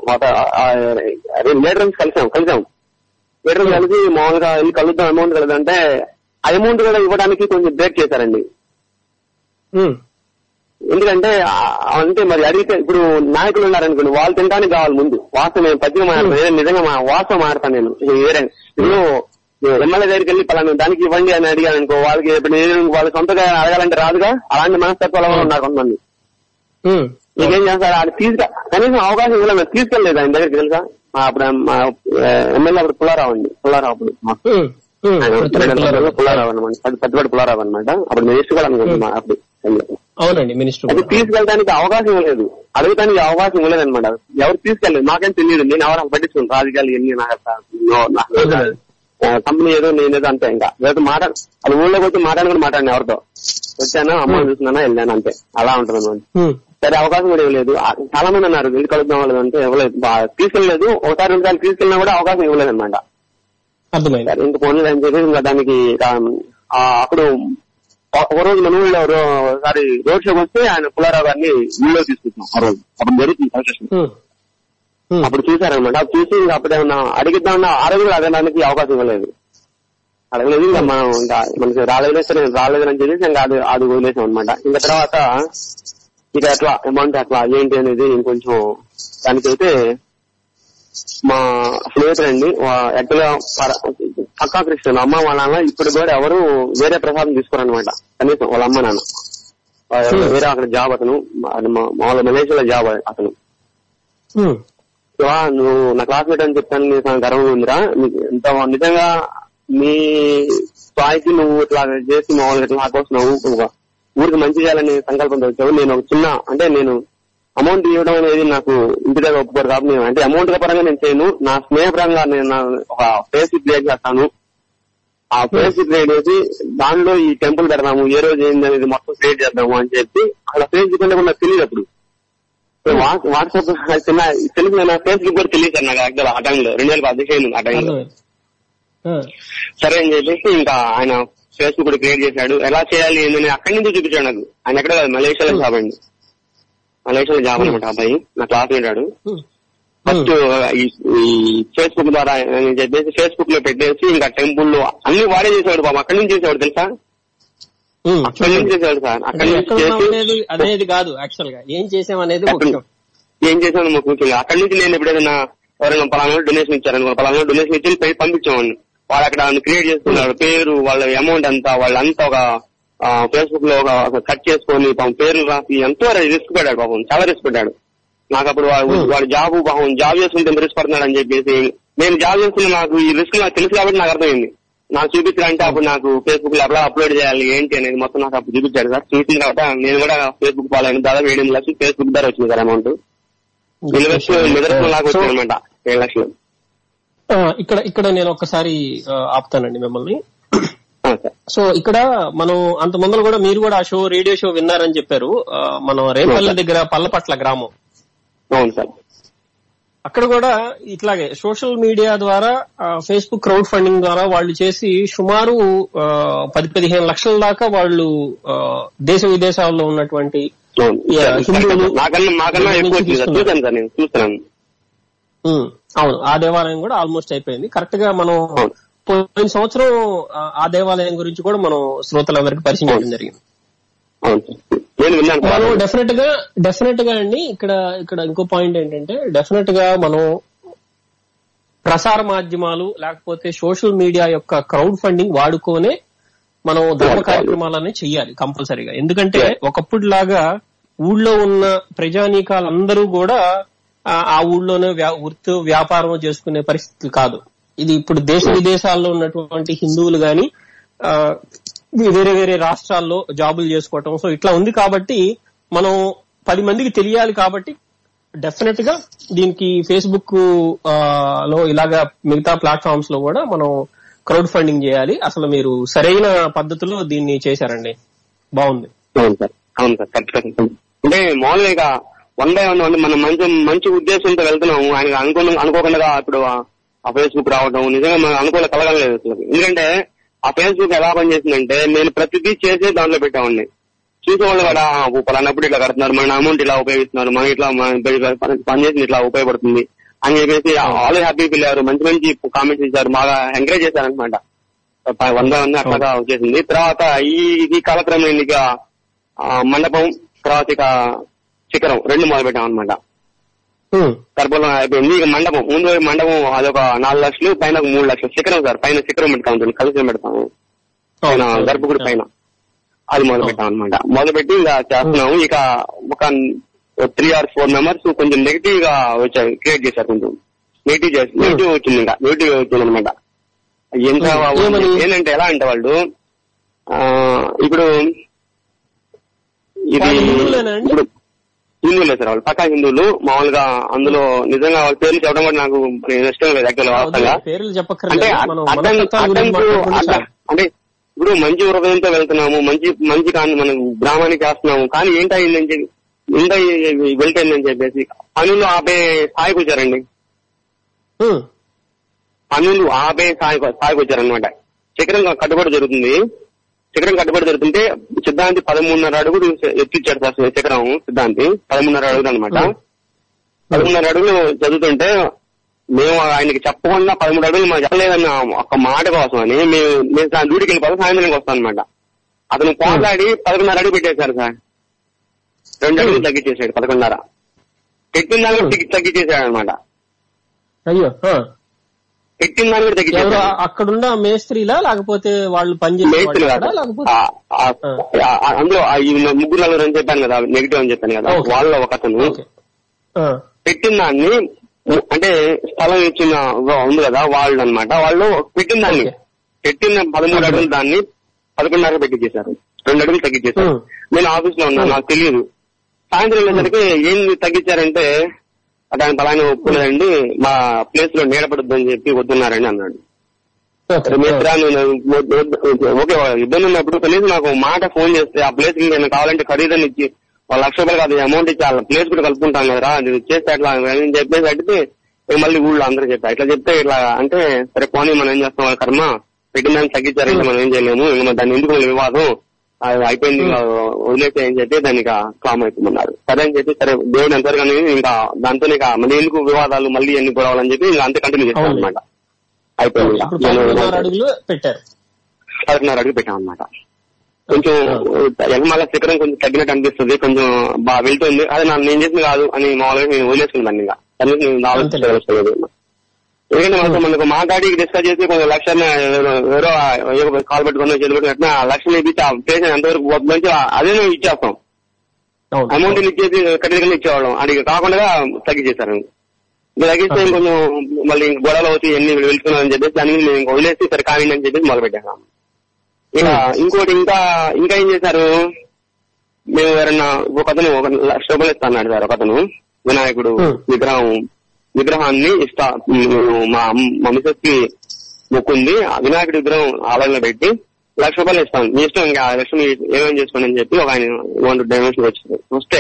లీడర్స్ కలిసాం కలిసాం లీడర్స్ కలిసి మామూలుగా వెళ్ళి కలుద్దాం అమౌంట్ కలదంటే ఆ అమౌంట్ కూడా ఇవ్వడానికి కొంచెం బ్రేక్ చేశారండి ఉమ్, ఎందుకంటే ఆ- అంటే మరి అడిగితే ఇప్పుడు నాయకులు ఉన్నారనుకోండి వాళ్ళు తినడానికి కావాలి ముందు వాస్తవం నేను పద్యం మాడతాను ఏదో నిజంగా మా వాస్తవం మాడతాను నేను ఇది వేరే ఇప్పుడు ఎమ్మెల్యే దగ్గరికి వెళ్ళి పలానా దానికి ఇవ్వండి అని అడిగాను అనుకో వాళ్ళకి ఇప్పుడు నేను వాళ్ళ సొంతగా అడగాలంటే రాదుగా అలాంటి మనస్తత్వాలు కూడా ఉన్నారు కొంతమంది ఉమ్, మీకేం చేస్తారు ఆయన తీసుకు కనీసం అవకాశం ఇవ్వలేదు తీసుకెళ్ళలేదు ఆయన దగ్గరికి తెలుసా మా అప్పుడు మా ఎమ్మెల్యే అప్పుడు పుల్లారావు అండి పుల్లారావు అప్పుడు మా- ఉమ్, ఉమ్. ఆయన పృథ్వీ పుల్లారావు పుల్లారావు అనమాట పెద్దపాటి పుల్లారావు అనమాట అప్పుడు మినిస్టర్ కూడా అనుకుంటున్నా అప్పుడు అవునండి మినిస్టర్ అది తీసుకెళ్ళడానికి అవకాశం ఇవ్వలేదు అడగటానికి అవకాశం ఇవ్వలేదు అనమాట ఎవరు తీసుకెళ్ళలేదు నాకేం తెలియదు నేను ఎవరు పట్టించుకున్నాను రాజకీయాలు ఎన్ని నాకు అసలు నో- నాకు ఆ, కంపెనీ ఏదో నేనేదో అంతే ఇంకా లేకపోతే మాట అది ఊళ్ళోకి వచ్చి మాట్లాడుకుని మాట్లాడిన ఎవరితో వచ్చాను అమ్మ చూస్తున్నానా వెళ్ళాను అంతే అలా ఉంటుంది అనమాట ఉమ్, సరే అవకాశం కూడా ఇవ్వలేదు ఆ, చాలా మంది అన్నారు వెళ్ళి కలుద్దాం వాళ్ళు అంటే ఇవ్వలేదు బా- తీసుకెళ్ళలేదు ఒకసారి రెండు సార్లు తీసుకెళ్ళినా కూడా అవకాశం ఇవ్వలేదు అనమాట అర్థమైంది సరే ఇంక పోనీ అని చెప్పి ఇంకా దానికి ఇక, ఆ, అప్పుడు ఒక- ఒక రోజు మన ఊళ్ళో రో- ఒకసారి రోడ్ షోకి వస్తే ఆయన పుల్లారావు గారిని ఊళ్ళో తీసుకొచ్చాం ఆ రోజు అప్పుడు జరుగుతుంది కన్స్ట్రక్షన్ ఉమ్, ఉమ్, అప్పుడు చూసారనమాట అప్పుడు చూసి ఇంకా అప్పుడు ఏమన్నా అడిగిద్దామన్నా ఆ రోజు కూడా అడగడానికి అవకాశం ఇవ్వలేదు అడగలేదు ఇంకా మనం ఇంకా మనకి రాలేదు సరే రాలేదు అని చెప్పేసి ఇంకా అది అది వదిలేసాం అనమాట ఇంకా తర్వాత ఇక ఎట్లా అమౌంట్ ఎట్లా ఏంటి అనేది ఇంకొంచెం దానికైతే మా స్నేహితుడండి యాక్చువల్ గా పర- పక్కా క్రిస్టియన్ అమ్మ వాళ్ళ నాన్న ఇప్పుడు కూడా ఎవరు వేరే ప్రసాదం తీసుకోరనమాట కనీసం వాళ్ళ అమ్మ నాన్న ఆ, వేరే అక్కడ జాబ్ అతను అది మా- మామూలుగా మలేషియాలో జాబ్ అతను ఉమ్, శివా నువ్వు నా క్లాస్మేట్ అని చెప్తాను నీకు నాకు గర్వంగా ఉందిరా నీకు ఎంత నిజంగా నీ స్థాయికి నువ్వు ఇట్లా చేసి మామూలుగా ఇట్లా ఆకొస్తున్నావు ఒక ఊరికి మంచి చేయాలని సంకల్పంతో వచ్చావు నేను ఒక చిన్న అంటే నేను అమౌంట్ ఇవ్వడం అనేది నాకు ఇంటి దగ్గర ఒప్పుకోరు కాబట్టి నేను అంటే అమౌంట్ పరంగా నేను చేయను నా స్నేహపరంగా నేను నా ఒక ఫేస్ క్రియేట్ చేస్తాను ఆ ఫేస్ క్రియేట్ చేసి దానిలో ఈ టెంపుల్ పెడదాము ఏ రోజు ఏంది అనేది మొత్తం క్రియేట్ చేద్దాము అని చెప్పి అక్కడ ఫేస్ అంటే నాకు తెలియదు అప్పుడు వా- వాట్సాప్ చిన్న తెలుగు నా ఫేస్బుక్ కూడా తెలియదు సార్ నాకు యాక్చువల్ ఆ టైంలో రెండు వేల పదిహేను ఆ టైంలో అర్థమైంది ఆ, సరే అని చెప్పేసి ఇంకా ఆయన ఫేస్బుక్ కూడా క్రియేట్ చేశాడు ఎలా చేయాలి ఏందని అక్కడి నుంచి చూపించాడు నాకు ఆయన ఎక్కడ కాదు మలేషియాలో జాబ్ అండి మలేషియాలో జాబ్ అనమాట అబ్బాయి నా క్లాస్ ఉంటాడు ఉమ్, ఫస్ట్ ఈ ఫేస్బుక్ ద్వారా అని చెప్పేసి ఫేస్బుక్ లో పెట్టేసి ఇంకా టెంపుల్ లో అన్ని వాడే చేసేవాడు బాబు అక్కడి నుంచి చేసేవాడు తెలుసా ఉమ్, అక్కడి నుంచి చేసేవాడు సార్ అంటే అక్కడి నుంచి ఎక్కడ ఉన్నాం చేసి అనేది అనేది కాదు యాక్చువల్ గా ఏం చేసాం అనేది అక్కడ- ముఖ్యం ఏం చేశాను మాకు ముఖ్యంగా అక్కడి నుంచి నేను ఎప్పుడైనా ఎవరైనా పలానా డొనేషన్ ఇచ్చారనుకో పలానా డొనేషన్ ఇచ్చి పై పంపించేవాడిని వాళ్ళు అక్కడ క్రియేట్ చేసుకున్నారు పేరు వాళ్ళ అమౌంట్ అంతా వాళ్ళంతా ఒక ఫేస్బుక్ లో ఒక కట్ చేసుకొని పాపం పేర్లు రాసి ఎంతో రిస్క్ పడ్డాడు పాపం చాలా రిస్క్ పడ్డాడు నాకు అప్పుడు వాడు Hmm. వాడు జాబ్ పాపం జాబ్ చేసుకుంటే ఎంత రిస్క్ పడుతున్నాడు అని చెప్పేసి నేను జాబ్ చేసుకున్న నాకు ఈ రిస్క్ నాకు తెలుసు కాబట్టి నాకు అర్థమైంది నాకు చూపించాలంటే అప్పుడు నాకు ఫేస్బుక్ లో ఎలా అప్లోడ్ చేయాలి ఏంటి అనేది మొత్తం నాకు అప్పుడు చూపించాడు సార్ చూసిన తర్వాత నేను కూడా ఫేస్బుక్ ఫాలో అయిన దాదాపు ఏడు లక్షలు ఫేస్బుక్ ద్వారా వచ్చింది సార్ అమౌంట్ ఏడు లక్షలు నిదర్శనం లాగా సో, వచ్చింది అనమాట ఏడు లక్షలు ఆ, ఇక్కడ ఇక్కడ నేను ఒక్కసారి ఆ, ఆపుతానండి మిమ్మల్ని ఆ, సార్ సో ఇక్కడ మనం అంత ముందర కూడా మీరు కూడా ఆ షో రేడియో షో విన్నారని చెప్పారు ఆ, మనం రేపల్ల దగ్గర పల్లపట్ల గ్రామం అవును సార్ అక్కడ కూడా ఇట్లాగే సోషల్ మీడియా ద్వారా ఫేస్బుక్ క్రౌడ్ ఫండింగ్ ద్వారా వాళ్ళు చేసి సుమారు ఆ, పది పదిహేను లక్షల దాకా వాళ్ళు ఆ, దేశ విదేశాల్లో ఉన్నటువంటి అవును Yeah, హిందువులు- నాకన్నా మాకన్నా ఎక్కువ వచ్చింది సార్ తీసుకున్నారు. చూసాను సార్ నేను చూస్తున్నాను ఉమ్, అవును ఆ దేవాలయం కూడా ఆల్మోస్ట్ అయిపోయింది కరెక్ట్ గా మనం అవును. పోయిన సంవత్సరం ఆ, ఆ దేవాలయం గురించి కూడా మనం శ్రోతలందరికీ పరిచయం చేయడం జరిగింది అవును సార్ నేను విన్నాను సార్ మనం డెఫినెట్ గా డెఫినెట్ గా అండి ఇక్కడ ఇక్కడ ఇంకో పాయింట్ ఏంటంటే డెఫినెట్ గా మనం ప్రసార మాధ్యమాలు లేకపోతే సోషల్ మీడియా యొక్క క్రౌడ్ ఫండింగ్ వాడుకోనే మనం ధర్మ వాడుకోవాలి. కార్యక్రమాలనే చెయ్యాలి కంపల్సరీగా ఎందుకంటే Yeah. ఒకప్పుడు లాగా ఊళ్ళో ఉన్న ప్రజానీకాలందరూ కూడా ఆ ఆ ఊళ్ళోనే వ్యా- వృత్తి వ్యాపారం చేసుకునే పరిస్థితి కాదు ఇది ఇప్పుడు దేశ విదేశాల్లో ఉన్నటువంటి హిందువులు గాని ఆ, వేరే వేరే రాష్ట్రాల్లో జాబులు చేసుకోవటం సో ఇట్లా ఉంది కాబట్టి మనం పది మందికి తెలియాలి కాబట్టి డెఫినెట్ గా దీనికి ఫేస్బుక్ ఆ, లో ఇలాగా మిగతా ప్లాట్ఫామ్స్ లో కూడా మనం క్రౌడ్ ఫండింగ్ చేయాలి అసలు మీరు సరైన పద్ధతిలో దీన్ని చేశారండి బాగుంది అవును సార్ అవును సార్ కరెక్ట్ కరెక్ట్ అంటే మామూలుగా ఇక వన్ బై వన్ అంటే మనం మంచి మంచి ఉద్దేశంతో వెళ్తున్నాము ఆయన అనుకున్న అనుకోకుండా ఇప్పుడు ఆ- ఆ ఫేస్బుక్ రావడం నిజంగా మనం అనుకూల కలగలేదు అసలు ఎందుకంటే ఆ ఫేస్బుక్ ఎలా పనిచేసిందంటే నేను ప్రతిదీ చేసే దాంట్లో పెట్టామండి చూసేవాళ్ళు కూడా ఆ, ఓ పలానప్పుడు ఇట్లా కడుతున్నారు మన అమౌంట్ ఇలా ఉపయోగిస్తున్నారు మనం ఇట్లా మన పని- పనిచేసింది ఇట్లా ఉపయోగపడుతుంది అని చెప్పేసి ఆల్ హ్యాపీ ఫీల్ అయ్యారు మంచి మంచి కామెంట్స్ ఇచ్చారు బాగా ఎంకరేజ్ చేశారనమాట వన్ బై వన్ అట్లాగా వచ్చేసింది తర్వాత ఈ ఈ కాలక్రమం ఇక ఆ, మండపం తర్వాత ఇక శిఖరం రెండు మొదలు పెట్టాం అనమాట ఉమ్, గర్భంలో అయిపోయింది ఇక మండపం ముందు వైపు మండపం అదొక నాలుగు లక్షలు పైన ఒక మూడు లక్షలు శిఖరం సార్ పైన శిఖరం పెడతాం ఉంటుంది కలిసి పెడతాము పైన అవును. గర్భగుడి పైన అది మొదలు పెట్టాం అనమాట మొదలు పెట్టి ఇక చేస్తున్నాము ఇక ఒక త్రీ ఆర్ ఫోర్ మెంబర్స్ కొంచెం నెగిటివ్ గా వచ్చారు క్రియేట్ చేశారు కొంచెం నెగిటివ్ చేసి నెగిటివ్ వచ్చింది ఇంకా నెగిటివ్ వచ్చింది అనమాట ఎంత Hmm. ఏమని? ఏంటంటే ఎలా అంటే వాళ్ళు ఆ, ఇప్పుడు ఇది వాళ్ళు హిందువులేనా అండి? ఇప్పుడు హిందువులే సార్ వాళ్ళు పక్కా హిందువులు మామూలుగా అందులో నిజంగా వాళ్ళ పేర్లు చెప్పడం కూడా నాకు ఇష్టం లేదు యాక్చువల్ వాస్తవంగా పేర్లు అంటే చెప్పక్కర్లేదు మనం అడ్డం మనస్తత్వాల గురించి అడ్డంకు మాట్లాడుకుంటే అడ్డ- చాలు. అంటే ఇప్పుడు మంచి హృదయంతో వెళ్తున్నాము మంచి మంచి కానీ మనం గ్రామానికి చేస్తున్నాము కానీ ఏంటయిందని చెప్పి ఇంత వెళ్తాయిందని చెప్పేసి పనులు ఆపే స్థాయికి వచ్చారండి ఉమ్, పనులు ఆపే స్థాయి స్థాయికి వచ్చారనమాట శిఖరం కట్టుబడి జరుగుతుంది శిఖరం కట్టుబడి జరుగుతుంటే సిద్ధాంతి పదమూడున్నర అడుగులు ఎత్తిచ్చాడు సార్ శిఖరం సిద్ధాంతి పదమూడున్నర అడుగులు అనమాట Hmm. పదమూడున్నర అడుగులు చదువుతుంటే మేము ఆయనకి చెప్పకుండా పదమూడు అడుగులు మాకు చెప్పలేదన్న ఒక మాట కోసం అని మేము మేము సార్ డ్యూటీకి వెళ్ళిపోతే సాయంత్రం వస్తాం అనమాట అతను పోట్లాడి పదకొండున్నర అడుగు పెట్టేశారు సార్ రెండు అడుగులు తగ్గించేశాడు పదకొండున్నర పెట్టిన దాన్ని కూడా తగ్గి- తగ్గించేశాడు అనమాట అయ్యో ఆ. పెట్టిన దాన్ని కూడా ఎవరు తగ్గించేశాడు ఆ- అక్కడున్న మేస్త్రీలా లేకపోతే వాళ్ళు పనిచేసే మేస్త్రి కాదు. వాళ్ళా? లేకపోతే ఆ- ఆ- ఆ- అందులో ఆ ఈ ముగ్గురు నలుగురు అని చెప్పాను కదా నెగిటివ్ అని చెప్పాను కదా Okay. వాళ్ళలో ఒక అతను ఓకే ఆ, పెట్టిన దాన్ని అంటే స్థలం ఇచ్చిన ఉంది కదా వాళ్ళు అన్నమాట వాళ్ళు పెట్టిన దాన్ని Okay. పెట్టిన పదమూడు Okay. అడుగులు దాన్ని పదకొండున్నర పెట్టించేశారు రెండు అడుగులు తగ్గించేశారు Hmm. నేను ఆఫీస్ లో ఉన్నాను Hmm. నాకు తెలియదు సాయంత్రం వెళ్ళేసరికి ఏం తగ్గించారంటే దాని పలానా ఒప్పులేదండి మా ప్లేస్ లో నీడపడద్దు అని చెప్పి వద్దున్నారని అన్నాడు ఓకే. రమేష్ రా నేను వద్దు- వద్దు- ఓకే ఇబ్బంది ఉన్నప్పుడు కనీసం నాకు ఒక మాట ఫోన్ చేస్తే ఆ ప్లేస్ కి నేను కావాలంటే ఖరీదని ఇచ్చి ఒక లక్ష రూపాయలు కాదు అమౌంట్ ఇచ్చి ఆ ప్లేస్ కూడా కలుపుకుంటాను కదరా అది చేస్తే అట్లా అని చెప్పేసి అడిగితే ఇక మళ్ళీ ఊళ్ళో అందరూ చెప్పా ఇట్లా చెప్తే ఇట్లా అంటే సరే పోనీ మనం ఏం చేస్తాం వాళ్ళ కర్మ పెట్టిన దాన్ని తగ్గించారంటే మనం ఏం చేయలేము ఇంకా మరి దాన్ని ఎందుకు మళ్ళీ వివాదం అది అయిపోయింది ఇంకా వదిలేస్తే అని చెప్పి దాన్ని ఇక క్లామ్ అయిపోమన్నారు సరే అని చెప్పి సరే దేవుడు ఎంతవరకు కానీ ఇంకా దాంతో ఇక మళ్ళీ ఎందుకు వివాదాలు మళ్ళీ ఎన్ని గొడవలు అని చెప్పి ఇంకా అంతే కంటిన్యూ చేస్తాం అవును. అనమాట అయిపోయింది ఇప్పుడు ఇక. పదకొండున్నర అడుగులు పెట్టారు పదకొండున్నర అడుగు పెట్టాం అనమాట కొంచెం ఎగమాల శిఖరం కొంచెం తగ్గినట్టు అనిపిస్తుంది కొంచెం బాగా వెళ్తుంది అదే నా నేను చేసింది కాదు అని మామూలుగా నేను వదిలేసుకున్నాను ఇంకా దాన్ని నేను అంతేలే. ఆలోచించలేదు ఎందుకంటే మనకు మనకు మాట్లాడి డిస్కస్ చేసి కొంచెం లక్ష ఎవరో ఎవరో కాల్ పెట్టుకుని చేతి పెట్టుకుని ఆ లక్షలు ఇప్పించి ఆ పేషెంట్ ఎంతవరకు పోతుందంటే అదే మేము ఇచ్చేస్తాం అవును అమౌంట్ ఇచ్చేసి కరెక్ట్గా ఇచ్చేవాళ్ళం అది కాకుండా తగ్గించేశారు ఇంకా తగ్గిస్తే ఇంకొంచెం మళ్ళీ ఇంక గొడవలు అవుతాయి ఎన్ని వెళ్తున్నామని చెప్పేసి దానికి మేము ఇంక వదిలేసి సరే కానిండి అని చెప్పేసి మొదలు పెట్టేసాం ఇక ఇంకోటి ఇంకా ఇంకా ఏం చేశారు మేము ఎవరన్నా ఒక అతను ఒక లక్ష రూపాయలు ఇస్తా అన్నాడు సార్ ఒక అతను వినాయకుడు Hmm. విగ్రహం విగ్రహాన్ని ఇస్తా ఉమ్, మా అమ్- మా మిసెస్ కి మొక్కుంది ఆ వినాయకుడి విగ్రహం ఆలయంలో పెట్టి లక్ష రూపాయలు ఇస్తాను మీ ఇష్టం ఇంకా ఆ లక్ష మీరు ఏమేమి చేసుకోండి అని చెప్పి ఒక ఆయన వన్ డైమెన్షన్ వచ్చింది వస్తే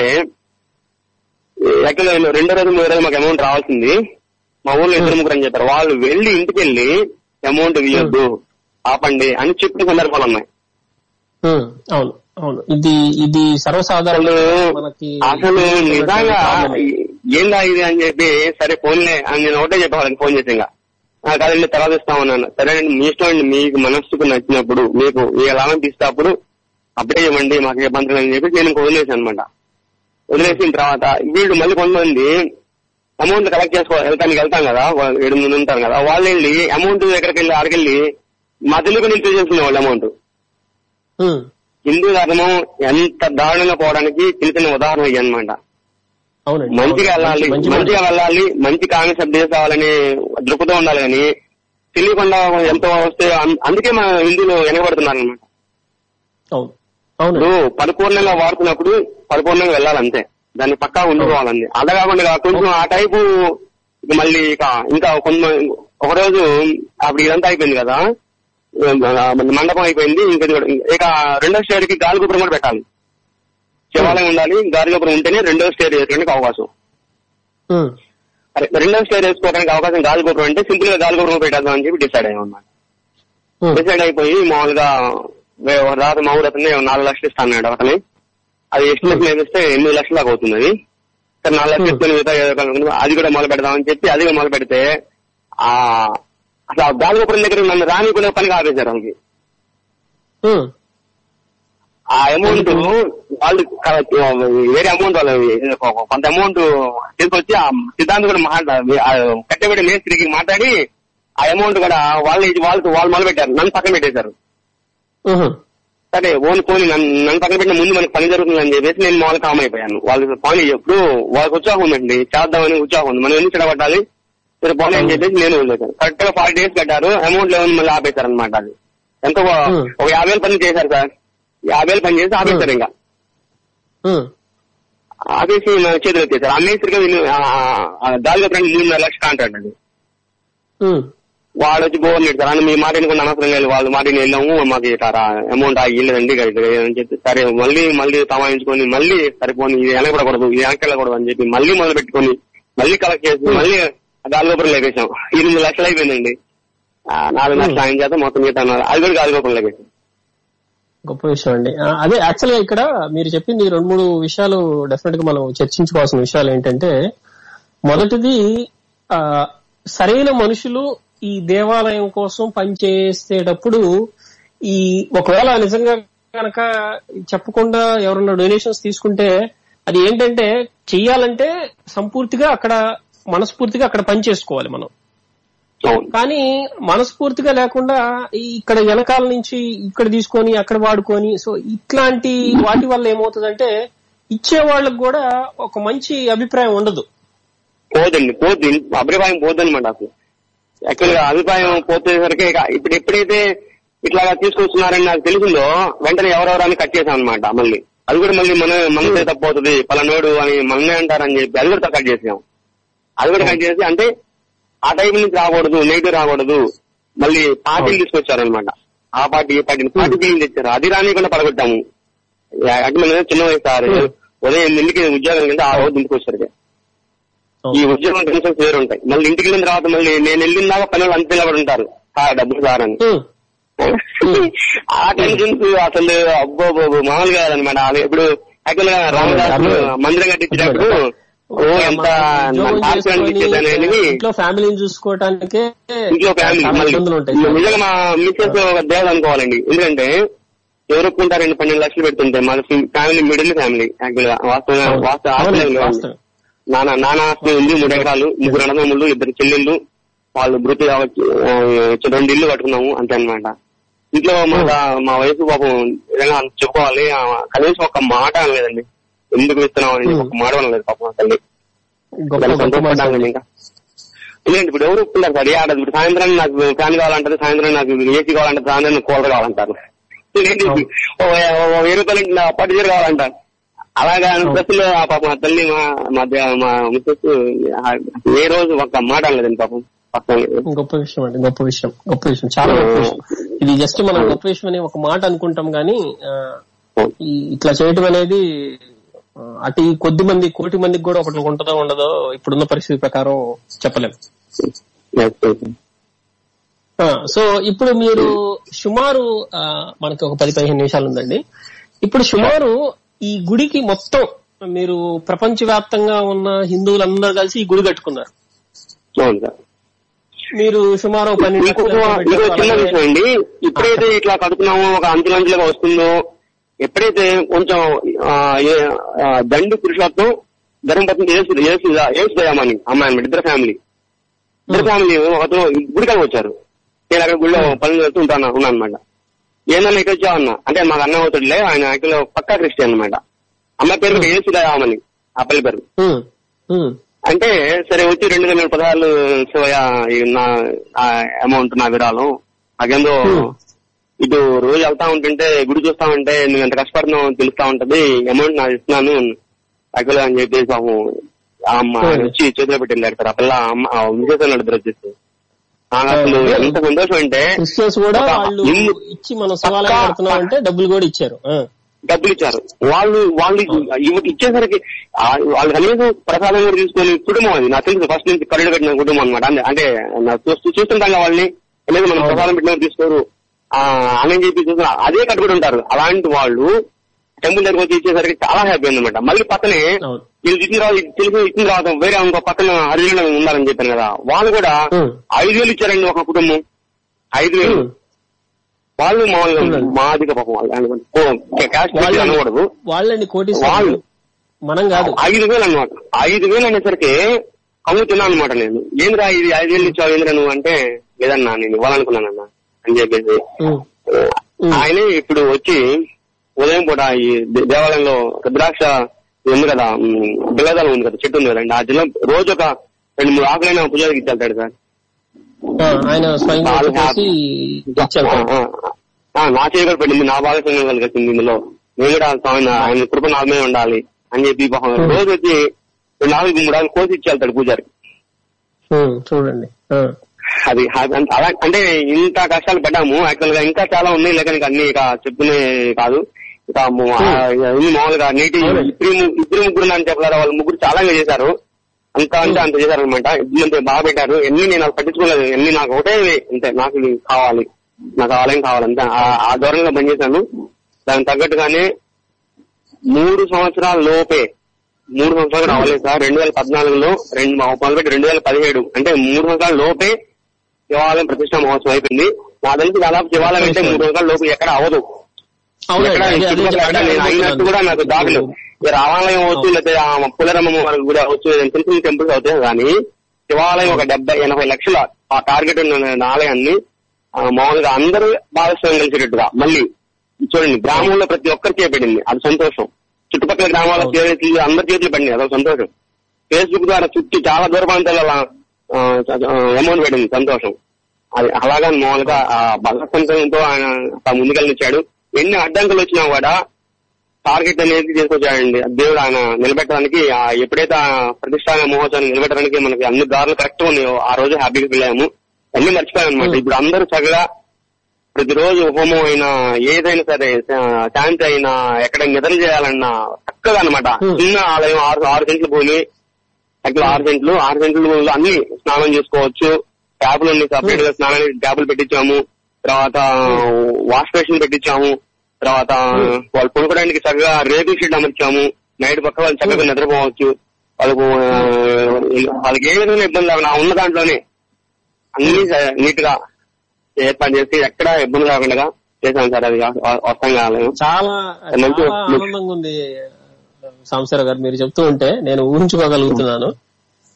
యాక్చువల్గా రెండో రోజు మూడో రోజు మాకు అమౌంట్ రావాల్సింది మా ఊళ్ళో ఇద్దరు ముగ్గురు అని చెప్పారు వాళ్ళు వెళ్ళి ఇంటికి వెళ్ళి అమౌంట్ ఇవ్వద్దు ఆపండి అని చెప్పిన సందర్భాలు ఉన్నాయి ఉమ్, అవును అవును ఇది ఇది సర్వసాధారణ అసలు మనకి అసలు నిజంగా ఏందా ఇది అని చెప్పి సరే ఫోన్లే అని నేను ఒకటే చెప్పాలని ఫోన్ చేసి ఇంకా "ఆ, కాదండి తర్వాత ఇస్తామన్నాను సరే అండి మీ ఇష్టం అండి మీకు మనస్సుకు నచ్చినప్పుడు మీకు ఏ లాభం తీసేటప్పుడు అప్పుడే ఇవ్వండి మాకు ఏ ఇబ్బంది లేదని చెప్పి నేను ఇంక వదిలేసాను అనమాట వదిలేసిన తర్వాత వీళ్ళు మళ్ళీ కొంతమంది అమౌంట్ కలెక్ట్ చేసుకో వెళ్తానికి వెళ్తాం కదా వాళ్ళు ఏడు మంది ఉంటారు కదా వాళ్ళు వెళ్ళి అమౌంట్ ఎక్కడికి వెళ్ళి ఆడికెళ్ళి మా తెలుగు నిలిపి చేసుకునే వాళ్ళు అమౌంట్ ఉమ్, హిందూ ధర్మం ఎంత దారుణంగా పోవడానికి చిన్న చిన్న ఉదాహరణ ఇవి అనమాట అవునండి మంచిగా అవును. వెళ్ళాలి మంచి- మంచి మంచిగా వెళ్ళాలి మంచి కాన్సెప్ట్ చేసుకోవాలని దృక్పథం ఉండాలి కానీ తెలియకుండా ఎంతో వస్తే అం- అందుకే మన హిందువులు వెనకబడుతున్నారు అనమాట అవును అవును ఇప్పుడు పరిపూర్ణంగా వాడుతున్నప్పుడు పరిపూర్ణంగా వెళ్ళాలి అంతే దాన్ని పక్కా ఉండుకోవాలండి అలా కాకుండా కొంచెం ఆ టైపు ఇక మళ్ళీ ఇక ఇంకా కొంత ఒక రోజు అప్పుడు ఇదంతా అయిపోయింది కదా మండపం అయిపోయింది ఇంకా ఇది కూడా- ఇక రెండో స్టేర్ కి గాలి గోపురం కూడా పెట్టాలి శివాలయం ఉండాలి గాలి గోపురం ఉంటేనే రెండో స్టేర్ వేసుకోవడానికి అవకాశం ఉమ్, అరే, రెండో స్టేర్ వేసుకోవడానికి అవకాశం గాలి గోపురం అంటే సింపుల్ గా గాలి గోపురం పెట్టేద్దాం అని చెప్పి డిసైడ్ అయ్యాం అన్నమాట ఉమ్, డిసైడ్ అయిపోయి మామూలుగా వే- ఒక రాత మా ఊరు అతనే నాలుగు లక్షలు ఇస్తా అన్నాడు అతని అది ఎస్టిమేషన్ వేపిస్తే ఎనిమిది లక్షల దాకా అవుతుంది అది సరే నాలుగు లక్షలు ఇస్తే మిగతా ఏదో కనుక్కుందాం. అది కూడా మొదలు పెడదామని చెప్పి అది కూడా మొదలు పెడితే ఆ అసలు ఆ గాలి గోపురం దగ్గర నన్ను రానికునే పని ఆపేశారు వాళ్ళకి ఉమ్, ఆ అమౌంట్ వాళ్ళు క- వేరే అమౌంట్ వాళ్ళు ఒక- కొంత అమౌంట్ తీసుకొచ్చి ఆ సిద్ధాంతం కూడా మాట్లా ఆ కట్టబడి మేస్త్రికి మాట్లాడి ఆ అమౌంట్ కూడా వాళ్ళు వాళ్ళకి వాళ్ళు మొదలు పెట్టారు నన్ను పక్కన పెట్టేశారు ఉహు, సరే ఓన్ పోనీ నన్ను నన్ను పక్కన పెట్టిన ముందు మనకు పని జరుగుతుంది అని చెప్పేసి నేను మామూలు కామ్ అయిపోయాను వాళ్ళు పని ఎప్పుడు వాళ్ళకి ఉత్సాహం ఉందండి చేద్దామని ఉత్సాహం ఉంది మనం ఎందుకు చెడగొట్టాలి సరే పోనీ అని చెప్పేసి నేను వదిలేశాను కరెక్ట్ గా ఫార్టీ డేస్ కట్టారు అమౌంట్ లెవెన్ మళ్ళీ ఆపేశారు అనమాట అది ఎంత ఒక- Hmm. ఒక యాభై వేలు పని చేశారు సార్ యాభై వేలు పని చేసి ఆపేశారు ఇంకా ఉమ్, ఆపేసి నా చేతులు ఎత్తేసారు ఆ మేస్త్రికి దాదాపు ఫ్రెండ్ మూడున్నర లక్ష కాంట్రాక్ట్ అండి ఉమ్, వాళ్ళు వచ్చి గోవర్ సార్ అని మీ మాట ఎన్నుకున్న అనవసరం లేదు వాళ్ళు మాట ఎన్ని వెళ్ళాము మాకు ఇట్లా అమౌంట్ ఇల్లేదండి అని చెప్పి సరే మళ్ళీ మళ్ళీ సమాయించుకొని మళ్ళీ సరిపోని ఇది వెనకబడకూడదు ఇది వెనక వెళ్ళకూడదు అని చెప్పి మళ్ళీ మొదలు పెట్టుకొని మళ్ళీ కలెక్ట్ చేసి మళ్ళీ గాలిగోపురం లేపేశాం ఎనిమిది లక్షలు అయిపోయిందండి ఆ, నాలుగు లక్షలు ఆయన చేత మొత్తం మిగతా నాలుగు- అది కూడా గాలిగోపురం లేపేశాం గొప్ప విషయం అండి ఆ, అదే యాక్చువల్ గా ఇక్కడ మీరు చెప్పింది ఈ రెండు మూడు విషయాలు డెఫినెట్ గా మనం చర్చించుకోవాల్సిన విషయాలు ఏంటంటే మొదటిది ఆ సరైన మనుషులు ఈ దేవాలయం కోసం పనిచేసేటప్పుడు ఈ ఒకవేళ నిజంగా కనుక చెప్పకుండా ఎవరన్నా డొనేషన్స్ తీసుకుంటే అది ఏంటంటే చెయ్యాలంటే సంపూర్తిగా అక్కడ మనస్ఫూర్తిగా అక్కడ పని చేసుకోవాలి మనం అవును కానీ మనస్ఫూర్తిగా లేకుండా ఈ ఇక్కడ వెనకాల నుంచి ఇక్కడ తీసుకొని అక్కడ వాడుకొని సో ఇట్లాంటి వాటి వల్ల ఏమవుతుందంటే ఇచ్చే వాళ్ళకి కూడా ఒక మంచి అభిప్రాయం ఉండదు పోదండి పోద్ది అభిప్రాయం పోద్దనమాట అసలు యాక్చువల్ గా అభిప్రాయం పోతేసరికి ఇక ఇప్పుడు ఎప్పుడైతే ఇట్లాగా తీసుకొస్తున్నారని నాకు తెలిసిందో వెంటనే ఎవరెవరు అని కట్ చేశాం అనమాట మళ్ళీ అది కూడా మళ్ళీ మన మనసే తప్పవుతుంది పలానోడు అని మననే అంటారని చెప్పి అది కూడా కట్ చేసాం అది కూడా కట్ చేసి అంటే ఆ టైప్ నుంచి రాకూడదు నెగిటివ్ రాకూడదు మళ్ళీ పార్టీలు తీసుకొచ్చారనమాట ఆ పార్టీ ఈ పార్టీ పార్టీ బిల్లింగ్ తెచ్చారు అది రానికుండా పడగొట్టాము అంటే మన చిన్న వయసు సార్ ఉదయం ఎనిమిదికి ఉద్యోగం కింద ఆ రోజు ఇంటికి వచ్చారు ఈ ఉద్యోగం టెన్షన్స్ వేరు ఉంటాయి మళ్ళీ ఇంటికి వెళ్ళిన తర్వాత మళ్ళీ నేను వెళ్ళిన దాకా పనులు అంత నిలబడి ఉంటారు సార్ డబ్బులు సార్ అని ఉమ్, ఆ టెన్షన్స్ అసలు అబ్బో బాబు మామూలుగా కాదనమాట అది ఇప్పుడు యాక్చువల్ గా రామదాస్ మందిరం కట్టించేటప్పుడు ఓ ఎంత ఉద్యోగం హాస్యం చేసుకొని అనిపించేది అనేది ఇంట్లో ఫ్యామిలీని చూసుకోవటానికే ఇంట్లో ఫ్యామిలీ చాలా మళ్ళీ ఇబ్బందులు ఉంటాయి నిజంగా మా మిస్సెస్ ఒక దేవుడు అనుకోవాలండి ఎందుకంటే ఎవరు ఒప్పుకుంటారండి పన్నెండు లక్షలు పెడుతుంటే మన ఫ్యామిలీ మిడిల్ ఫ్యామిలీ యాక్చువల్ గా వాస్తవంగా వాస్తవ అవునండి, ఆస్తి వాస్తవం. నాన్న నాన్న ఆస్తి ఉంది మూడు ఎకరాలు ముగ్గురు అన్నదమ్ముళ్ళు ఇద్దరు చెల్లెళ్ళు వాళ్ళు మృతి కావచ్చు ఆ, రెండు ఇల్లు కట్టుకున్నాము అంతే అన్నమాట ఇంట్లో మా మా వయసు పాపం ఏదైనా చెప్పుకోవాలి ఆ, కనీసం ఒక మాట అనలేదండి ఎందుకు ఇస్తున్నాం అని ఒక మాట అనలేదు పాపం తల్లి గొప్ప దాన్ని గొప్ప మనసు సంతోషపడ్డాను అండి. ఇంకా ఎందుకంటే ఇప్పుడు ఎవరు ఒప్పుకున్నారు సార్ ఏ ఆడదు ఇప్పుడు సాయంత్రం నాకు ఫ్యాన్ కావాలంటారు సాయంత్రం నాకు ఏసీ కావాలంటారు సాయంత్రం నాకు కూలర్ కావాలంటారు ఏంటి అవును. ఓ ఓ వెయ్యి రూపాయలు ఇంటి నా పట్టు చీర కావాలంటారు అలాగా బస్సులో ఆ పాపం మా తల్లి మా మా దే- మా మిస్సెస్ ఏ రోజు ఒక్క మాట అనలేదండి పాపం పక్కన గొప్ప విషయం అండి గొప్ప విషయం గొప్ప విషయం చాలా గొప్ప విషయం ఇది జస్ట్ మనం గొప్ప విషయం అని ఒక మాట అనుకుంటాం గానీ ఆ, ఈ ఇట్లా చేయటం అనేది ఆ, అటు ఈ కొద్ది మంది కోటి మందికి కూడా ఒకటి ఉంటుందో ఉండదో ఇప్పుడున్న పరిస్థితి ప్రకారం చెప్పలేం ఆ, సో ఇప్పుడు మీరు సుమారు ఆ, మనకి ఒక పది పదిహేను నిమిషాలు ఉందండి ఇప్పుడు సుమారు ఈ గుడికి మొత్తం మీరు ప్రపంచవ్యాప్తంగా ఉన్న హిందువులందరూ కలిసి ఈ గుడి కట్టుకున్నారు అవును సార్ మీరు సుమారు ఒక పన్నెండు ఇంకొక లక్షలు ఇంకో పెట్టారు. చిన్న విషయం అండి ఎప్పుడైతే ఇట్లా కడుతున్నామో ఒక అంచులంచులుగా వస్తుందో ఎప్పుడైతే కొంచెం ఆ, ఏ- ఆ, దండు పురుషత్వం ధర్మపత్ని ఏసు ఏసు ఏసు దయామని అమ్మాయి అన్నమాట ఇద్దరు ఫ్యామిలీ ఇద్దరు ఫ్యామిలీ ఒకతో గుడికాయ వచ్చారు నేను అక్కడ గుడిలో పనులు చేస్తూ ఉంటాను ఉన్నాను అనమాట ఏందన్నా ఇక్కడ వచ్చావు అన్న అంటే మాకు అన్న అవుతుండలే ఆయన యాక్చువల్ పక్కా క్రిస్టియన్ అనమాట అమ్మాయి పేరు కూడా ఏసు దయామని ఆ పల్లి పేరు ఉమ్, ఉమ్, అంటే సరే వచ్చి రెండు వేల పదహారు శివయ్య ఈ నా అమౌంట్ నా విరాళం నాకేందో Hmm. ఇటు రోజు వెళ్తా ఉంటుంటే గుడి చూస్తా ఉంటే నువ్వు ఎంత కష్టపడుతున్నావు తెలుస్తా ఉంటది అమౌంట్ నాకు ఇస్తున్నాను యాక్చువల్ అని చెప్పేసి పాపం ఆ అమ్మ ఆయన Hmm. వచ్చి చేతిలో పెట్టి వెళ్ళాడు సార్ ఆ పిల్ల అమ్మ విజయసాయి ఇద్దరు వచ్చేసి నాకు అసలు Hmm. ఎంత సంతోషం అంటే క్రిస్టియన్స్ కూడా ఒక వాళ్ళు ఇల్లు ఇచ్చి మనం శివాలయం పక్కా- కడుతున్నాం అంటే డబ్బులు కూడా ఇచ్చారు ఆ, డబ్బులు ఇచ్చారు వాళ్ళు వాళ్ళు ఇవి ఇచ్చేసరికి ఆ- వాళ్ళు కనీసం ప్రసాదం కూడా తీసుకొని కుటుంబం అది నాకు తెలుసు ఫస్ట్ నుంచి కరుడు కట్టిన కుటుంబం అనమాట అంటే నాకు చూస్తూ చూస్తుంటాం కదా వాళ్ళని లేదు మనం అవును. ప్రసాదం పెట్టిన తీసుకోరు ఆ అని చెప్పి చూస్తున్నా అదే కట్టుబడి ఉంటారు అలాంటి వాళ్ళు టెంపుల్ దగ్గరకు వచ్చి ఇచ్చేసరికి చాలా హ్యాపీ అనమాట మళ్ళీ పక్కనే అవును వీళ్ళు ఇచ్చిన తర్వాత తెలిసి ఇచ్చిన తర్వాత వేరే ఇంకో పక్కన అర్జున ఉండాలని చెప్పాను కదా వాళ్ళు కూడా Hmm. ఐదు వేలు ఇచ్చారండి ఒక కుటుంబం ఐదు వేలు ఉమ్. వాళ్ళు మామూలుగా Hmm. మాదిక పాపం వాళ్ళు అనుకోండి. ఓ, క్యాష్ పెట్టి వాళ్ళని- అనకూడదు వాళ్ళని కోటి వాళ్ళు. మనం కాదు ఐదు వేలు అనమాట ఐదు వేలు అనేసరికి కమ్ము తిన్నా అనమాట నేను ఏంద్రా ఇది ఐదు వేలు ఇచ్చావు ఏంద్రా నువ్వు అంటే లేదన్నా నేను ఇవ్వాలనుకున్నానన్నా అని చెప్పేసి ఉమ్, ఉమ్. ఆయనే ఇప్పుడు వచ్చి ఉదయం పూట ఈ దే- దేవాలయంలో రుద్రాక్ష ఉంది కదా ఉమ్, బిల్లదలం ఉంది కదా చెట్టు ఉంది కదండి ఆ జిల్లా రోజు ఒక రెండు మూడు ఆకులైన పూజకి ఇచ్చేస్తాడు సార్ ఆ, ఆయన స్వయంగా వాళ్ళు చేసి ఇచ్చారు ఆ, ఆ, ఆ, నా చేయి కూడా పెట్టింది నా భాగస్వామ్యం కలిగింది ఇందులో నేను కూడా స్వామి నా- ఆయన కృప నా మీద ఉండాలి అని చెప్పి పాపం రోజు వచ్చి రెండు నాలుగు మూడు ఆకులు కోసి ఇచ్చి వెళ్తాడు పూజారి ఉమ్, చూడండి ఆ, అది హా- అంత- అలా అంటే ఇంత కష్టాలు పడ్డాము యాక్చువల్ గా ఇంకా చాలా ఉన్నాయి లేక నీకు అన్ని ఇక చెప్తునే కాదు ఇక ము- ఆ, ఇక ఇన్ని మామూలుగా నీటి అవునండి. ఇద్దరు ము- ఇద్దరు ముగ్గురు అని చెప్పారు వాళ్ళు ముగ్గురు చాలా చేశారు అంత అంటే అంత చేశారు అనమాట ఇద్దరు బాగా పెట్టారు ఎన్ని నేను అసలు పట్టించుకోలేదు ఎన్ని నాకు ఒకటే అంతే నాకు ఇది కావాలి నాకు ఆలయం కావాలి అంతే ఆ- ఆ ధోరణిలో పనిచేశాను దానికి తగ్గట్టుగానే మూడు సంవత్సరాల లోపే మూడు సంవత్సరాలు రావాలి సార్ రెండు వేల పద్నాలుగులో రెండు మొదలుపెట్టి రెండు వేల పదిహేడు అంటే మూడు సంవత్సరాల లోపే శివాలయం ప్రతిష్ట మహోత్సవం అయిపోయింది నా తెలిసి దాదాపు శివాలయం అంటే మూడు సంవత్సరాల లోపు ఎక్కడ అవ్వదు అవునండి ఎక్కడ అదే- అదే చుట్టుపక్కల ఎక్కడ నేను అయినట్టు కూడా నాకు దాఖలు ఈ రామాలయం అవచ్చు లేకపోతే ఆ పులరమ్మ వారి గుడి అవచ్చు తెలిసిన టెంపుల్స్ అవుతాయి కానీ శివాలయం ఒక డెబ్బై ఎనభై లక్షల ఆ టార్గెట్ ఉన్న ఆలయాన్ని ఆ, మామూలుగా అందరూ భాగస్వామ్యం కలిసేటట్టుగా మళ్ళీ చూడండి గ్రామంలో ప్రతి ఒక్కరికి చేపడింది అది సంతోషం చుట్టుపక్కల గ్రామాల అవును. చేతులు అందరి చేతులు పడింది అదొక సంతోషం ఫేస్బుక్ ద్వారా చుట్టూ చాలా దూర ప్రాంతాల అమౌంట్ పడింది సంతోషం అది అలాగా మామూలుగా ఆ భగవత్సంతో ఆయన తా ముందుకెళ్ళనిచ్చాడు ఎన్ని అడ్డంకులు వచ్చినా కూడా టార్గెట్ అనేది తీసుకొచ్చాడండి దేవుడు ఆయన నిలబెట్టడానికి ఆ ఎప్పుడైతే ఆ ప్రతిష్టాన మహోత్సవాన్ని నిలబెట్టడానికి మనకి అన్ని దారులు కరెక్ట్ ఉన్నాయో ఆ రోజు హ్యాపీగా వెళ్ళాము అన్ని మర్చిపోయాం అనమాట Hmm. ఇప్పుడు అందరూ చక్కగా ప్రతిరోజు హోమం అయినా ఏదైనా సరే శా- శాంతి అయినా ఎక్కడ నిద్ర చేయాలన్నా చక్కగా అనమాట Hmm. చిన్న ఆలయం ఆరు ఆరు గంటలు భూమి అట్లా ఆరు గంటలు ఆరు గంటల భూమిలో అన్ని స్నానం చేసుకోవచ్చు ట్యాపులు అన్ని సపరేట్ గా స్నానానికి ట్యాపులు పెట్టించాము తర్వాత వాష్ బేసిన్ పెట్టించాము తర్వాత Hmm. వాళ్ళు కొనుక్కోవడానికి చక్కగా రేకుల షీట్ అమర్చాము నైట్ పక్క వాళ్ళు చక్కగా నిద్రపోవచ్చు వాళ్ళకు ఆ, వాళ్ళకి ఏ విధంగా ఇబ్బంది లేకుండా ఉన్న దాంట్లోనే అన్ని నీట్ గా ఏర్పాటు చేసి ఎక్కడ ఇబ్బంది లేకుండా చేశాం సార్ అది వస్తాం ఆలయం చాలా మంచి- చాలా ఆనందంగా ఉంది సాంసరావు గారు మీరు చెప్తూ ఉంటే నేను ఊహించుకోగలుగుతున్నాను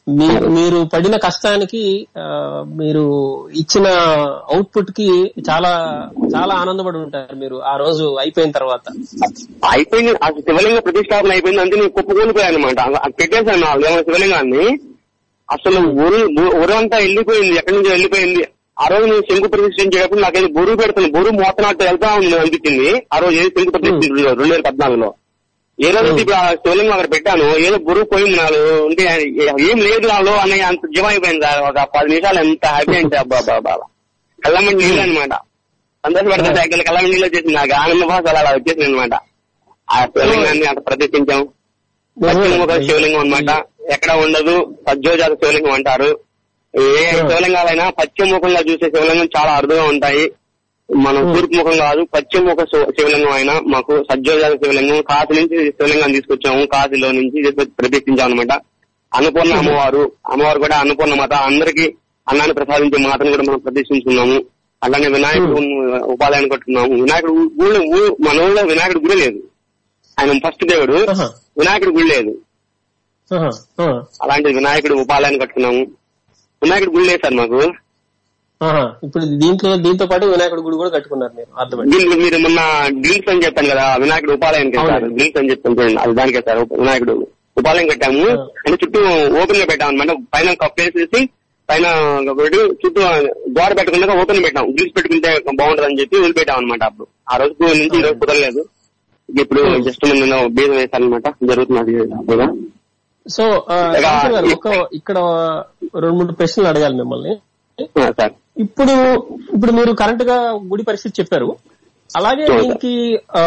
మీ- మీరు పడిన కష్టానికి ఆ, మీరు ఇచ్చిన అవుట్పుట్ కి చాలా చాలా ఆనందపడి ఉంటారు మీరు ఆ రోజు అయిపోయిన తర్వాత అయిపోయింది అసలు శివలింగ ప్రతిష్టాపన అయిపోయింది అంటే నేను కుప్పకూలిపోయాను అనమాట పెట్టేశాను నాలుగు ఏమో శివలింగాన్ని అసలు ఊరు ఊ- ఊరంతా వెళ్ళిపోయింది ఎక్కడి నుంచో వెళ్ళిపోయింది ఆ రోజు నేను శంకు ప్రతిష్ఠించేటప్పుడు నాకేదో బరువు పెడుతుంది బరువు మోతనాట్టు వెళ్తా ఉంది అనిపించింది ఆ రోజు ఏది శంకు ప్రతిష్ఠించింది రెండు వేల పద్నాలుగులో ఏ రోజు ఇప్పుడు ఆ శివలింగం అక్కడ పెట్టాను ఏదో బరువు పోయింది నాలో అంటే ఏం లేదు నాలో అనే అంత జీవం అయిపోయింది సార్. ఒక పది నిమిషాలు ఎంత హ్యాపీ అంటే అబ్బా అబ్బా అబ్బా కళ్ళమంటి నీళ్ళు అనమాట సంతోషపడితే సైకిల్ కళ్ళమంటి నీళ్ళు వచ్చేసింది నాకు ఆనంద భాష అలా వచ్చేసింది అనమాట ఆ శివలింగాన్ని అక్కడ ప్రతిష్ఠించాం పశ్చిమముఖ శివలింగం అన్నమాట ఎక్కడ ఉండదు సజ్జోజాత శివలింగం అంటారు ఏ శివలింగాలైనా పశ్చిమముఖంగా చూసే శివలింగం చాలా అరుదుగా ఉంటాయి మనం తూర్పు ముఖం కాదు పశ్చిమముఖ శివ- శివలింగం అయినా మాకు సజ్జోజాత శివలింగం కాశీ నుంచి శివలింగాన్ని తీసుకొచ్చాము కాశీలో నుంచి తీసుకొచ్చి ప్రతిష్ఠించాం అనమాట అన్నపూర్ణ అమ్మవారు అమ్మవారు కూడా అన్నపూర్ణ మాత అందరికి అన్నాన్ని ప్రసాదించే మాతను కూడా మనం ప్రతిష్ఠించుకున్నాము అలానే వినాయకుడు ఉపాలయాన్ని కట్టుకున్నాము వినాయకుడు ఊళ్ళో ఊ- మన ఊళ్ళో వినాయకుడు గుడి లేదు ఆయన ఫస్ట్ దేవుడు ఆహా, వినాయకుడు గుడి లేదు ఆహా, ఆ, అలాంటి వినాయకుడు ఉపాలయాన్ని కట్టుకున్నాము వినాయకుడు గుడి లేదు సార్ మాకు ఆహా. ఇప్పుడు దీంట్లో దీంతో పాటు వినాయకుడి గుడి కూడా కట్టుకున్నారు మీరు అర్థమైంది దీనికి మీరు మొన్న డ్రింక్స్ అని చెప్పాను కదా వినాయకుడు ఉపాలయానికి సార్ అవును. డ్రింక్స్ అని చెప్పాను చూడండి అది దానికే సార్ వినాయకుడు ఉపాలయం కట్టాము ఆ. అంటే చుట్టూ ఓపెన్ గా పెట్టాం అనమాట పైన కప్పేసి వేసి పైన ఒకటి చుట్టూ గోడ పెట్టుకున్నాక ఓపెన్ పెట్టాం డ్రింక్స్ పెట్టుకుంటే బాగుంటది అని చెప్పి వదిలిపెట్టాం అనమాట అప్పుడు ఆ రోజు నుంచి ఈ రోజు కుదరలేదు ఇప్పుడు జస్ట్ నేను బీజం వేశానమాట జరుగుతున్నది అప్పుడుగా. సో ఆ, ఇక రాజు గారు, ఈ- ఒక ఇక్కడ రెండు మూడు ప్రశ్నలు అడగాలి మిమ్మల్ని ఆ, సార్ ఇప్పుడు ఇప్పుడు మీరు కరెంట్ గా గుడి పరిస్థితి చెప్పారు అలాగే అవును. దీనికి ఆ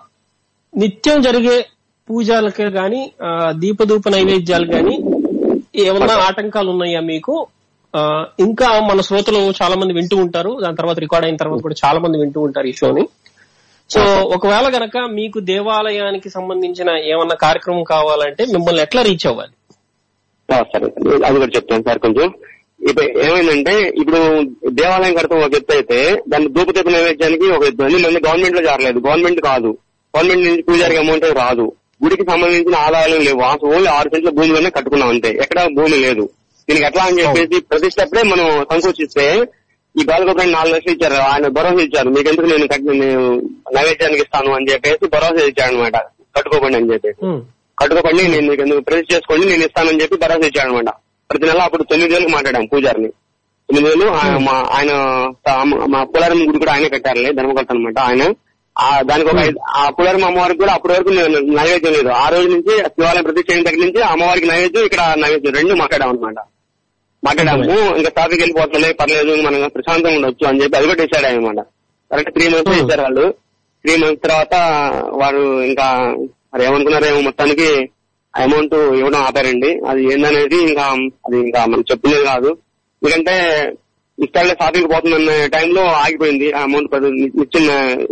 నిత్యం జరిగే పూజలకే గాని ఆ, దీపధూప నైవేద్యాలు గాని ఏమన్నా ఆటంకాలు ఉన్నాయా మీకు ఆ, ఇంకా మన శ్రోతలు చాలా మంది వింటూ ఉంటారు దాని తర్వాత రికార్డ్ అయిన తర్వాత కూడా చాలా మంది వింటూ ఉంటారు ఈ షోని సో ఒకవేళ గనక మీకు దేవాలయానికి సంబంధించిన ఏమన్నా కార్యక్రమం కావాలంటే మిమ్మల్ని ఎట్లా రీచ్ అవ్వాలి ఆ, సరే అది కూడా చెప్తాను సార్ కొంచెం ఇప్పుడు ఏమైందంటే ఇప్పుడు దేవాలయం కడతాం ఒక ఎత్తు అయితే దాన్ని ధూపదీప నైవేద్యానికి ఒక ఎత్తు అన్ని మంది గవర్నమెంట్ లో జరగలేదు గవర్నమెంట్ కాదు గవర్నమెంట్ నుంచి పూజారికి అమౌంట్ రాదు గుడికి సంబంధించిన ఆదాయాలు లేవు అసలు ఓన్లీ ఆరు సెంట్ల భూమిలోనే కట్టుకున్నాం అంతే ఎక్కడ భూమి లేదు దీనికి ఎట్లా అని చెప్పేసి ప్రతిష్టప్పుడే మనం సంకోచిస్తే ఈ బాలగోపాల్ నాలుగు లక్షలు ఇచ్చారు ఆయన భరోసా ఇచ్చారు మీకెందుకు నేను కట్టిన నేను నైవేద్యానికి ఇస్తాను అని చెప్పేసి భరోసా ఇచ్చాడు అనమాట కట్టుకోకండి అని చెప్పేసి ఉమ్, కట్టుకోకండి నేను మీకు ఎందుకు ప్రతిష్ఠ చేసుకోండి నేను ఇస్తానని చెప్పి భరోసా ఇచ్చాడు అనమాట ప్రతి నెల అప్పుడు తొమ్మిది వేలకు మాట్లాడాం పూజారిని తొమ్మిది వేలు ఆయన మా- ఆయన తా- మా పులారం గుడి కూడా ఆయనే కట్టారులే ధర్మకర్త అనమాట ఆయన ఆ దానికి ఒక ఐదు- ఆ పులారం అమ్మవారికి కూడా అప్పటి వరకు నే- నైవేద్యం లేదు ఆ రోజు నుంచి శివాలయం ప్రతిష్ఠ అయిన దగ్గర నుంచి అమ్మవారికి నైవేద్యం ఇక్కడ నైవేద్యం రెండు మాట్లాడాం అనమాట మాట్లాడాము ఇంకా ట్రాఫిక్ వెళ్ళిపోతుందిలే పర్లేదు మనం ప్రశాంతంగా ఉండొచ్చు అని చెప్పి అది కూడా డిసైడ్ అయ్యమాట కరెక్ట్ త్రీ మంత్స్ Hmm. ఇచ్చారు వాళ్ళు త్రీ మంత్స్ తర్వాత వారు ఇంకా మరి ఏమనుకున్నారేమో మొత్తానికి అమౌంట్ ఇవ్వడం ఆపారండి అది ఏందనేది ఇంకా అది ఇంకా మనం చెప్పలేదు కాదు ఎందుకంటే ఇష్టాలే షాపింగ్ పోతుందన్న టైంలో ఆగిపోయింది ఆ అమౌంట్ ఇచ్చిన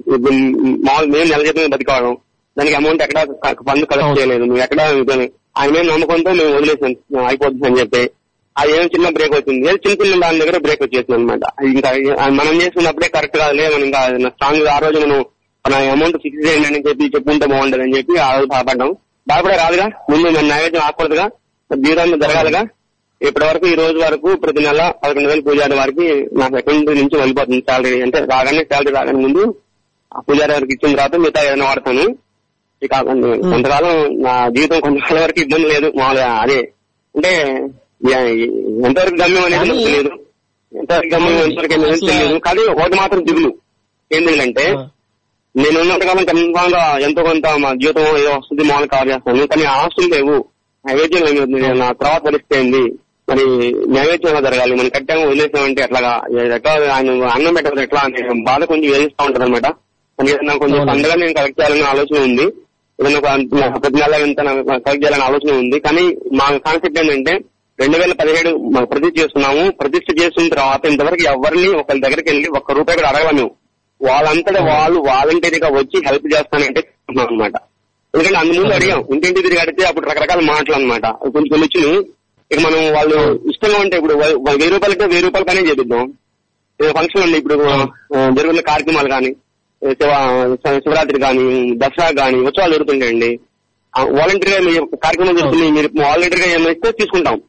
మామూలు మేము నెల జీతం బతికావడం దానికి అమౌంట్ ఎక్కడ ఫండ్ కలెక్ట్ అవును. చేయలేదు నువ్వు ఎక్కడ ఆయన మీద నమ్మకంతో మేము వదిలేసాం అయిపోతుంది అని చెప్పి అది ఏం చిన్న బ్రేక్ వచ్చింది ఏదో చిన్న చిన్న దాని దగ్గర బ్రేక్ వచ్చేసింది అనమాట ఇంకా అది మనం చేసుకున్నప్పుడే కరెక్ట్ కాదులే మనం ఇంకా స్ట్రాంగ్ ఆ రోజు మనం మన అమౌంట్ ఫిక్స్ చేయండి అని చెప్పి చెప్పుకుంటే బాగుంటది అని చెప్పి ఆ రోజు బాధపడ్డాం బాధపడే రాదుగా ముందు మన నైవేద్యం ఆకూడదుగా జీవితాన్ని జరగాలిగా ఇప్పటి వరకు ఈ రోజు వరకు ప్రతి నెల పదకొండు వేలు పూజారి వారికి నాకు అకౌంట్ నుంచి వెళ్ళిపోతుంది శాలరీ అంటే రాగానే శాలరీ రాగానే ముందు ఆ పూజారి వారికి ఇచ్చిన తర్వాత మిగతా ఏదైనా వాడతాను ఇక కొంతకాలం నా జీవితం కొంతకాలం వరకు ఇబ్బంది లేదు మామూలుగా అదే అంటే ఎ- ఎంతవరకు గమ్యం అనేది నాకు కానీ- తెలియదు ఎంతవరకు గమ్యం ఎంతవరకు అనేది అసలు- తెలియదు కానీ ఒకటి మాత్రం దిగులు ఏం దిగులంటే ఆ, నేను ఉన్నంతకాలం కన్ఫామ్ గా ఎంతో కొంత మా జీవితం ఏదో వస్తుంది మామూలు కవర్ చేస్తాను కానీ ఆస్తులు లేవు నైవేద్యం లేదు నా తర్వాత పరిస్థితి ఏంది మరి నైవేద్యం ఎలా జరగాలి మనం కట్టాము వదిలేసామంటే ఎట్లాగా ఎట్లా ఆయన అన్నం పెట్టదు ఎట్లా అనే బాధ కొంచెం వేధిస్తూ ఉంటది అనమాట ఏదైనా కొంచెం అవును. పండుగ నేను కలెక్ట్ చేయాలనే ఆలోచన ఉంది ఏదైనా ఒక ప్రతి నెల ఎంత కలెక్ట్ చేయాలనే ఆలోచన ఉంది కానీ మా కాన్సెప్ట్ ఏంటంటే రెండు వేల పదిహేడు మనం ప్రతిష్ఠ చేస్తున్నాము ప్రతిష్ఠ చేసిన తర్వాత ఇంతవరకు ఎవరిని ఒకరి దగ్గరికి వెళ్ళి ఒక్క రూపాయి కూడా అడగలేము మేము వాళ్ళంతటా వాళ్ళు వాలంటీర్గా వచ్చి హెల్ప్ చేస్తానంటే అనమాట ఎందుకంటే అందు ముందు అడిగాం ఇంటింటి తిరిగి అడిగితే అప్పుడు రకరకాల మాటలు అనమాట కొంచెం కొన్ని వచ్చినాయి ఇక మనం వాళ్ళు ఇష్టంగా ఉంటే ఇప్పుడు వె- వెయ్యి రూపాయలకి వెయ్యి రూపాయలు కానీ చేపిద్దాం ఏదో ఫంక్షన్ ఉంది ఇప్పుడు ఆ, జరుగుతున్న కార్యక్రమాలు కానీ శివ శివ- శివరాత్రి కానీ దసరా కానీ ఉత్సవాలు జరుగుతుంటాయండి వాలంటీర్గా మీ కార్యక్రమం జరుగుతుంది మీరు వాలంటీర్గా ఏమైనా ఇస్తే తీసుకుంటాం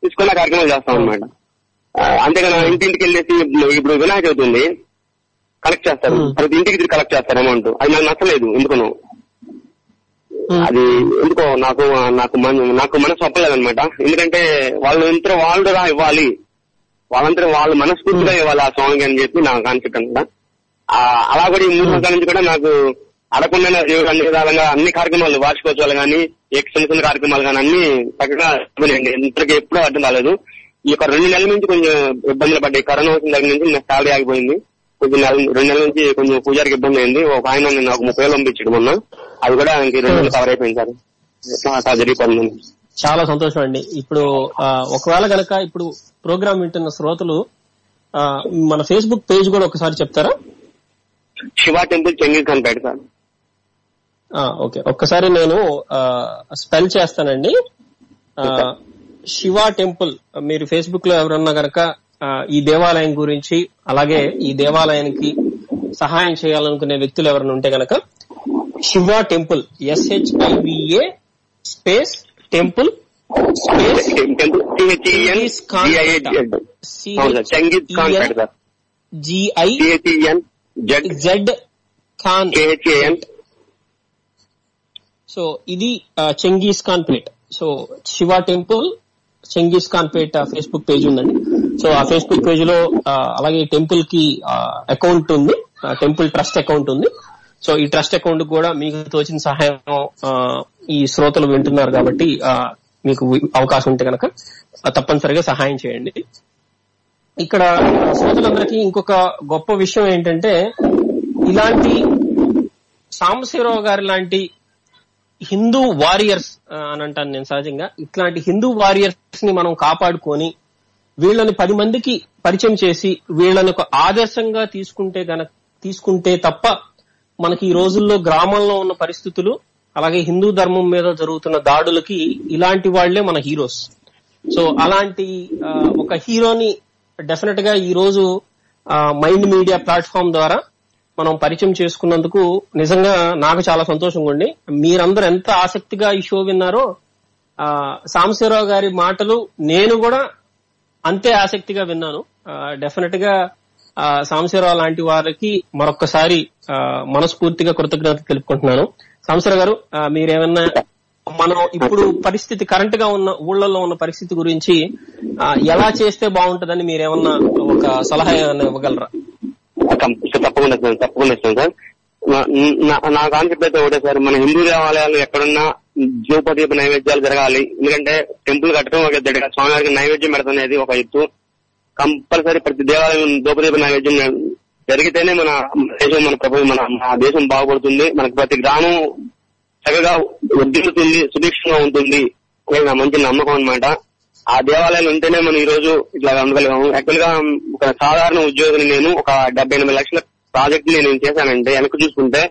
తీసుకున్న కార్యక్రమాలు చేస్తాం అనమాట అంతేగాని ఇంటింటికి వెళ్ళేసి ఇప్పుడు వినాయక చవితి ఉంది కలెక్ట్ చేస్తారు Hmm. ప్రతి ఇంటికి తిరిగి కలెక్ట్ చేస్తారు అమౌంట్ అది నాకు నచ్చలేదు ఎందుకనో ఉమ్, అది ఎందుకో నాకు నాకు మన- నాకు మనసు ఒప్పలేదు అనమాట ఎందుకంటే వాళ్ళు ఇంత వాళ్ళు రా ఇవ్వాలి వాళ్ళంతా వాళ్ళు మనస్ఫూర్తిగా ఇవ్వాలి ఆ సాంగ్ అని చెప్పి నా కాన్సెప్ట్ అనమాట ఆ, అలా కూడా ఈ మూడు సంవత్సరాల నుంచి కూడా నాకు అడగకుండా దేవుడు అన్ని విధాలుగా అన్ని కార్యక్రమాలు వార్షికోత్సవాలు కానీ ఏ చిన్న చిన్న కార్యక్రమాలు కానీ అన్ని చక్కగా అయిపోయినాయండి. ఇంతకు ఎప్పుడూ అర్థం కాలేదు ఈ యొక్క రెండు నెలల నుంచి కొంచెం ఇబ్బందులు పడ్డాయి కరోనా వచ్చిన దగ్గర నుంచి నా శాలరీ ఆగిపోయింది కొంచెం నెల రెండు నెలల నుంచి కొంచెం పూజారికి ఇబ్బంది అయింది ఒక ఆయన నాకు ముప్పై వేలు పంపించాడు మొన్న అది కూడా ఇంక రెండు నెలలు కవర్ అయిపోయింది సార్ ఎట్లా అట్లా జరిగిపోతుంది చాలా సంతోషం అండి ఇప్పుడు ఆ, ఒకవేళ గనక ఇప్పుడు ప్రోగ్రామ్ వింటున్న శ్రోతలు ఆ, మన ఫేస్బుక్ పేజ్ కూడా ఒకసారి చెప్తారా శివ టెంపుల్ చెంగీస్ ఖాన్ సార్ ఆ, ఓకే ఒక్కసారి నేను స్పెల్ చేస్తానండి ఆ, ఓకే. శివ టెంపుల్ మీరు ఫేస్బుక్ లో ఎవరన్నా గనక ఆ, ఈ దేవాలయం గురించి అలాగే ఈ దేవాలయానికి సహాయం చేయాలనుకునే వ్యక్తులు ఎవరైనా ఉంటే గనక Shiva temple S H I V A space temple space temple C H E N Chengis Khan అవును sir Chengis Khan Peta sir G I C H E N Z Z Khan K H A N so ఇది ఆ, Chengis Khan Pet so Shiva temple Chengis Khan Pet Facebook page ఉందండి సో ఆ ఫేస్బుక్ పేజ్ లో ఆ, అలాగే టెంపుల్ కి అకౌంట్ ఉంది టెంపుల్ ట్రస్ట్ అకౌంట్ ఉంది సో ఈ ట్రస్ట్ అకౌంట్ కూడా మీకు తోచిన సహాయం ఆ, ఈ శ్రోతలు వింటున్నారు కాబట్టి ఆ, మీకు అవకాశం ఉంటే కనుక తప్పనిసరిగా సహాయం చేయండి ఇక్కడ శ్రోతలందరికీ ఇంకొక గొప్ప విషయం ఏంటంటే ఇలాంటి సాంబశివరావు గారి లాంటి హిందూ వారియర్స్ ఆ, అని అంటాను నేను సహజంగా ఇట్లాంటి హిందూ వారియర్స్ ని మనం కాపాడుకొని వీళ్ళని పది మందికి పరిచయం చేసి వీళ్ళని ఒక ఆదర్శంగా తీసుకుంటే గనక తీసుకుంటే తప్ప మనకి ఈ రోజుల్లో గ్రామంలో ఉన్న పరిస్థితులు అలాగే హిందూ ధర్మం మీద జరుగుతున్న దాడులకి ఇలాంటి వాళ్లే మన హీరోస్ సో అలాంటి ఆ, ఒక హీరోని డెఫినెట్ గా ఈ రోజు మైండ్ మీడియా ప్లాట్ఫామ్ ద్వారా మనం పరిచయం చేసుకున్నందుకు నిజంగా నాకు చాలా సంతోషంగా ఉంది మీరందరూ ఎంత ఆసక్తిగా ఈ షో విన్నారో ఆ సాంబశివరావు గారి మాటలు నేను కూడా అంతే ఆసక్తిగా విన్నాను డెఫినెట్ గా ఆ, సాంబశివరావు లాంటి వారికి మరొక్కసారి ఆ, మనస్ఫూర్తిగా కృతజ్ఞత తెలుపుకుంటున్నాను సాంబశివరావు గారు ఆ, మీరేమన్నా మనం ఇప్పుడు పరిస్థితి కరెంట్ గా ఉన్న ఊళ్ళల్లో ఉన్న పరిస్థితి గురించి ఆ, ఎలా చేస్తే బాగుంటుందని మీరేమన్నా ఒక సలహా ఏమన్నా ఇవ్వగలరా కం- తప్పకుండా సార్ తప్పకుండా సార్ సార్ నా- నా- నా కాన్సెప్ట్ అయితే ఒకటే సార్ మన హిందూ దేవాలయాలు ఎక్కడున్నా ద్రౌపదీప నైవేద్యాలు జరగాలి ఎందుకంటే టెంపుల్ కట్టడం ఒక ఎద్దడిగా స్వామివారికి నైవేద్యం పెడతనేది ఒక ఎత్తు కంపల్సరీ ప్రతి దేవాలయం ద్రౌపదీప నైవేద్యం జరిగితేనే మన దేశం మన ప్రభుత్వం మన మన దేశం బాగుపడుతుంది మనకు ప్రతి గ్రామం చక్కగా ఉద్దిల్లుతుంది సుభిక్షంగా ఉంటుంది అనేది నా మంచి నమ్మకం అన్నమాట ఆ దేవాలయాలు ఉంటేనే మనం ఈ రోజు ఇట్లా ఉండగలిగాము యాక్చువల్ గా ఒక సాధారణ ఉద్యోగిని నేను ఒక డెబ్బై ఎనిమిది లక్షల ప్రాజెక్ట్ ని నేను చేశానంటే వెనక్కి చూసుకుంటే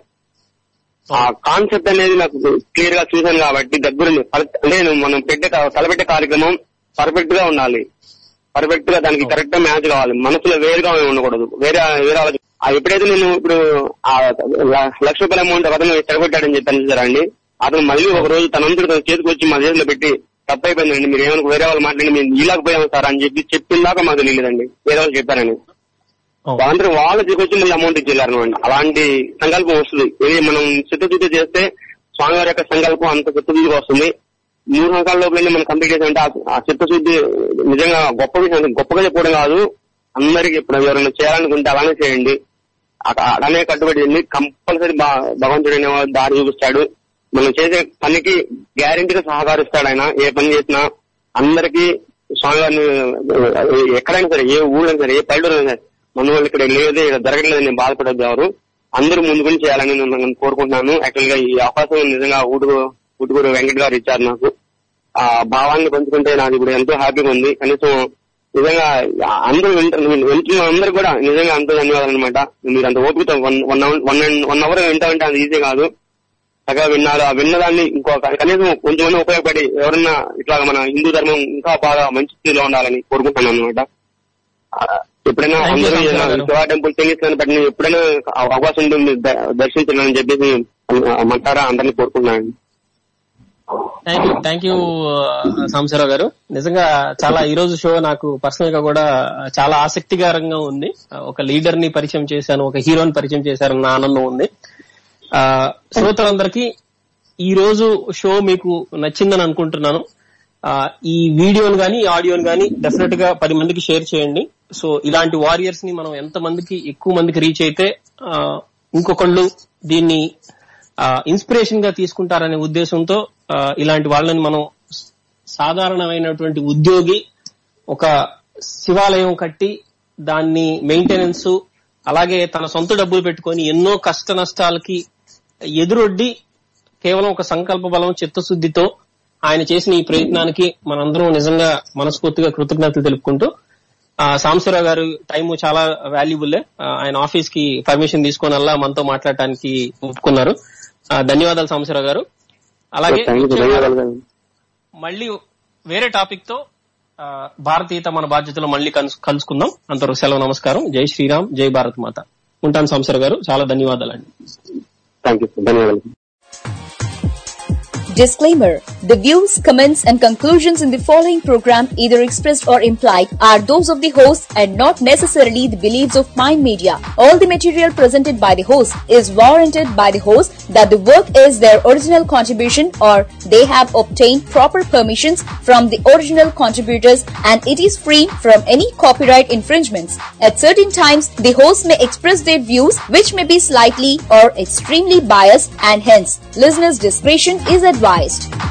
ఆ కాన్సెప్ట్ అనేది నాకు క్లియర్ గా చూశాను కాబట్టి దగ్గరుండి పర్- అంటే నేను మనం పెట్టే కా- తలపెట్టే కార్యక్రమం పర్ఫెక్ట్ గా ఉండాలి పర్ఫెక్ట్ గా దానికి కరెక్ట్ గా మ్యాచ్ కావాలి మనసులో వేరుగా ఏమి ఉండకూడదు వేరే వేరే ఆలోచన ఆ ఎప్పుడైతే నేను ఇప్పుడు ఆ ల- లక్ష రూపాయల అమౌంట్ అతను చెడగొట్టాడని చెప్పాను చూసారా అండి అతను మళ్ళీ ఒక రోజు తనంతటి తన చేతికి వచ్చి మా చేతిలో పెట్టి తప్పు అయిపోయిందండి మీరు ఏమైనా వేరే వాళ్ళు మాట్లాడి మేము ఇలాకపోయాము సార్ అని చెప్పి చెప్పిన దాకా మాకు తెలియలేదండి వేరే వాళ్ళు చెప్పారని వాళ్ళందరూ వాళ్ళు తీసుకొచ్చి మళ్ళీ అమౌంట్ ఇచ్చేయారు అనమాట అలాంటి సంకల్పం వస్తుంది ఇది మనం చిత్తశుద్ధి చేస్తే స్వామివారి యొక్క సంకల్పం అంత చిత్తశుద్ధిగా వస్తుంది మూడు సంవత్సరాల లోపలనే మనం కంప్లీట్ చేసామంటే ఆ- ఆ చిత్తశుద్ధి నిజంగా గొప్ప విషయం గొప్పగా చెప్పడం కాదు అందరికి ఇప్పుడు ఎవరైనా చేయాలనుకుంటే అలానే చేయండి అట- అలానే కట్టుబడి కంపల్సరీ భగవంతుడు అనేవాడు దారి చూపిస్తాడు మనం చేసే పనికి గ్యారెంటీగా సహకరిస్తాడు ఆయన ఏ పని చేసినా అందరికీ స్వామివారిని ఎక్కడైనా సరే ఏ ఊళ్ళైనా సరే ఏ పల్లెటూరు సరే మన వాళ్ళు ఇక్కడ లేదు ఇక్కడ జరగట్లేదు నేను బాధపడద్దు ఎవరు అందరూ ముందుకుని చేయాలని నేను నేను కోరుకుంటున్నాను యాక్చువల్ గా ఈ అవకాశం నిజంగా ఊటుకు ఊటుకూరు వెంకట్ గారు ఇచ్చారు నాకు ఆ భావాన్ని పంచుకుంటే నాకు ఇప్పుడు ఎంతో హ్యాపీగా ఉంది కనీసం నిజంగా అందరూ వింటారు వింటున్న అందరూ కూడా నిజంగా అంత ధన్యవాదాలు అనమాట మీరు అంత ఓపికతో one one hour one one hour వింటామంటే అది ఈజీ కాదు చక్కగా విన్నారు ఆ విన్నదాన్ని ఇంకో కనీసం కొంచెం ఉపయోగపడి ఎవరన్నా ఇట్లా మన హిందూ ధర్మం ఇంకా బాగా మంచి స్థితిలో ఉండాలని కోరుకుంటున్నాను అనమాట ఎప్పుడైనా Thank you, అందరూ సంతోష్ గారు. శివ టెంపుల్ తెలియదు బట్ నేను ఎప్పుడైనా అవకాశం ఉంటుంది ద- దర్శించాలని చెప్పేసి మంటారా అందరినీ కోరుకుంటున్నాను thank you thank you Sambasivarao గారు నిజంగా చాలా ఈ రోజు షో నాకు పర్సనల్ గా కూడా చాలా ఆసక్తికరంగా ఉంది ఒక లీడర్ ని పరిచయం చేశాను ఒక హీరోని పరిచయం చేశారన్న ఆనందం ఉంది ఆ, శ్రోతలందరికీ ఈ రోజు షో మీకు నచ్చిందని అనుకుంటున్నాను ఆ, ఈ వీడియోని గానీ ఈ ఆడియోని గానీ డెఫినెట్ గా పది మందికి షేర్ చేయండి సో ఇలాంటి వారియర్స్ ని మనం ఎంత మందికి ఎక్కువ మందికి రీచ్ అయితే ఆ, ఇంకొకళ్ళు దీన్ని ఇన్స్పిరేషన్ గా తీసుకుంటారనే ఉద్దేశంతో ఆ, ఇలాంటి వాళ్ళని మనం సాధారణమైనటువంటి ఉద్యోగి ఒక శివాలయం కట్టి దాన్ని మెయింటెనెన్స్ అలాగే తన సొంత డబ్బులు పెట్టుకొని ఎన్నో కష్ట నష్టాలకి ఎదురొడ్డి కేవలం ఒక సంకల్ప బలం చిత్తశుద్ధితో ఆయన చేసిన ఈ ప్రయత్నానికి మనందరం నిజంగా మనస్ఫూర్తిగా కృతజ్ఞతలు తెలుపుకుంటూ ఆ, సాంబశివరావు గారు టైం చాలా వాల్యుబుల్ ఆయన ఆఫీస్ కి పర్మిషన్ తీసుకొని అలా మనతో మాట్లాడటానికి ఒప్పుకున్నారు ఆ, ధన్యవాదాలు సాంబశివరావు గారు అలాగే థ్యాంక్ యూ వచ్చే ధన్యవాదాలు వారం గారు మళ్ళీ వేరే టాపిక్ తో ఆ, భారతీయత మన బాధ్యతలో మళ్ళీ కలుసు- కలుసుకుందాం అంతవరకు సెలవు నమస్కారం జై శ్రీరామ్ జై భారత్ మాత ఉంటాను సాంబశివరావు గారు చాలా ధన్యవాదాలండి థ్యాంక్ యూ ధన్యవాదాలు Disclaimer The views, comments, and conclusions in the following program, either expressed or implied, are those of the host and not necessarily the beliefs of Mind Media. All the material presented by the host is warranted by the host that the work is their original contribution or they have obtained proper permissions from the original contributors and it is free from any copyright infringements. At certain times, the host may express their views which may be slightly or extremely biased and hence listeners' discretion is advised.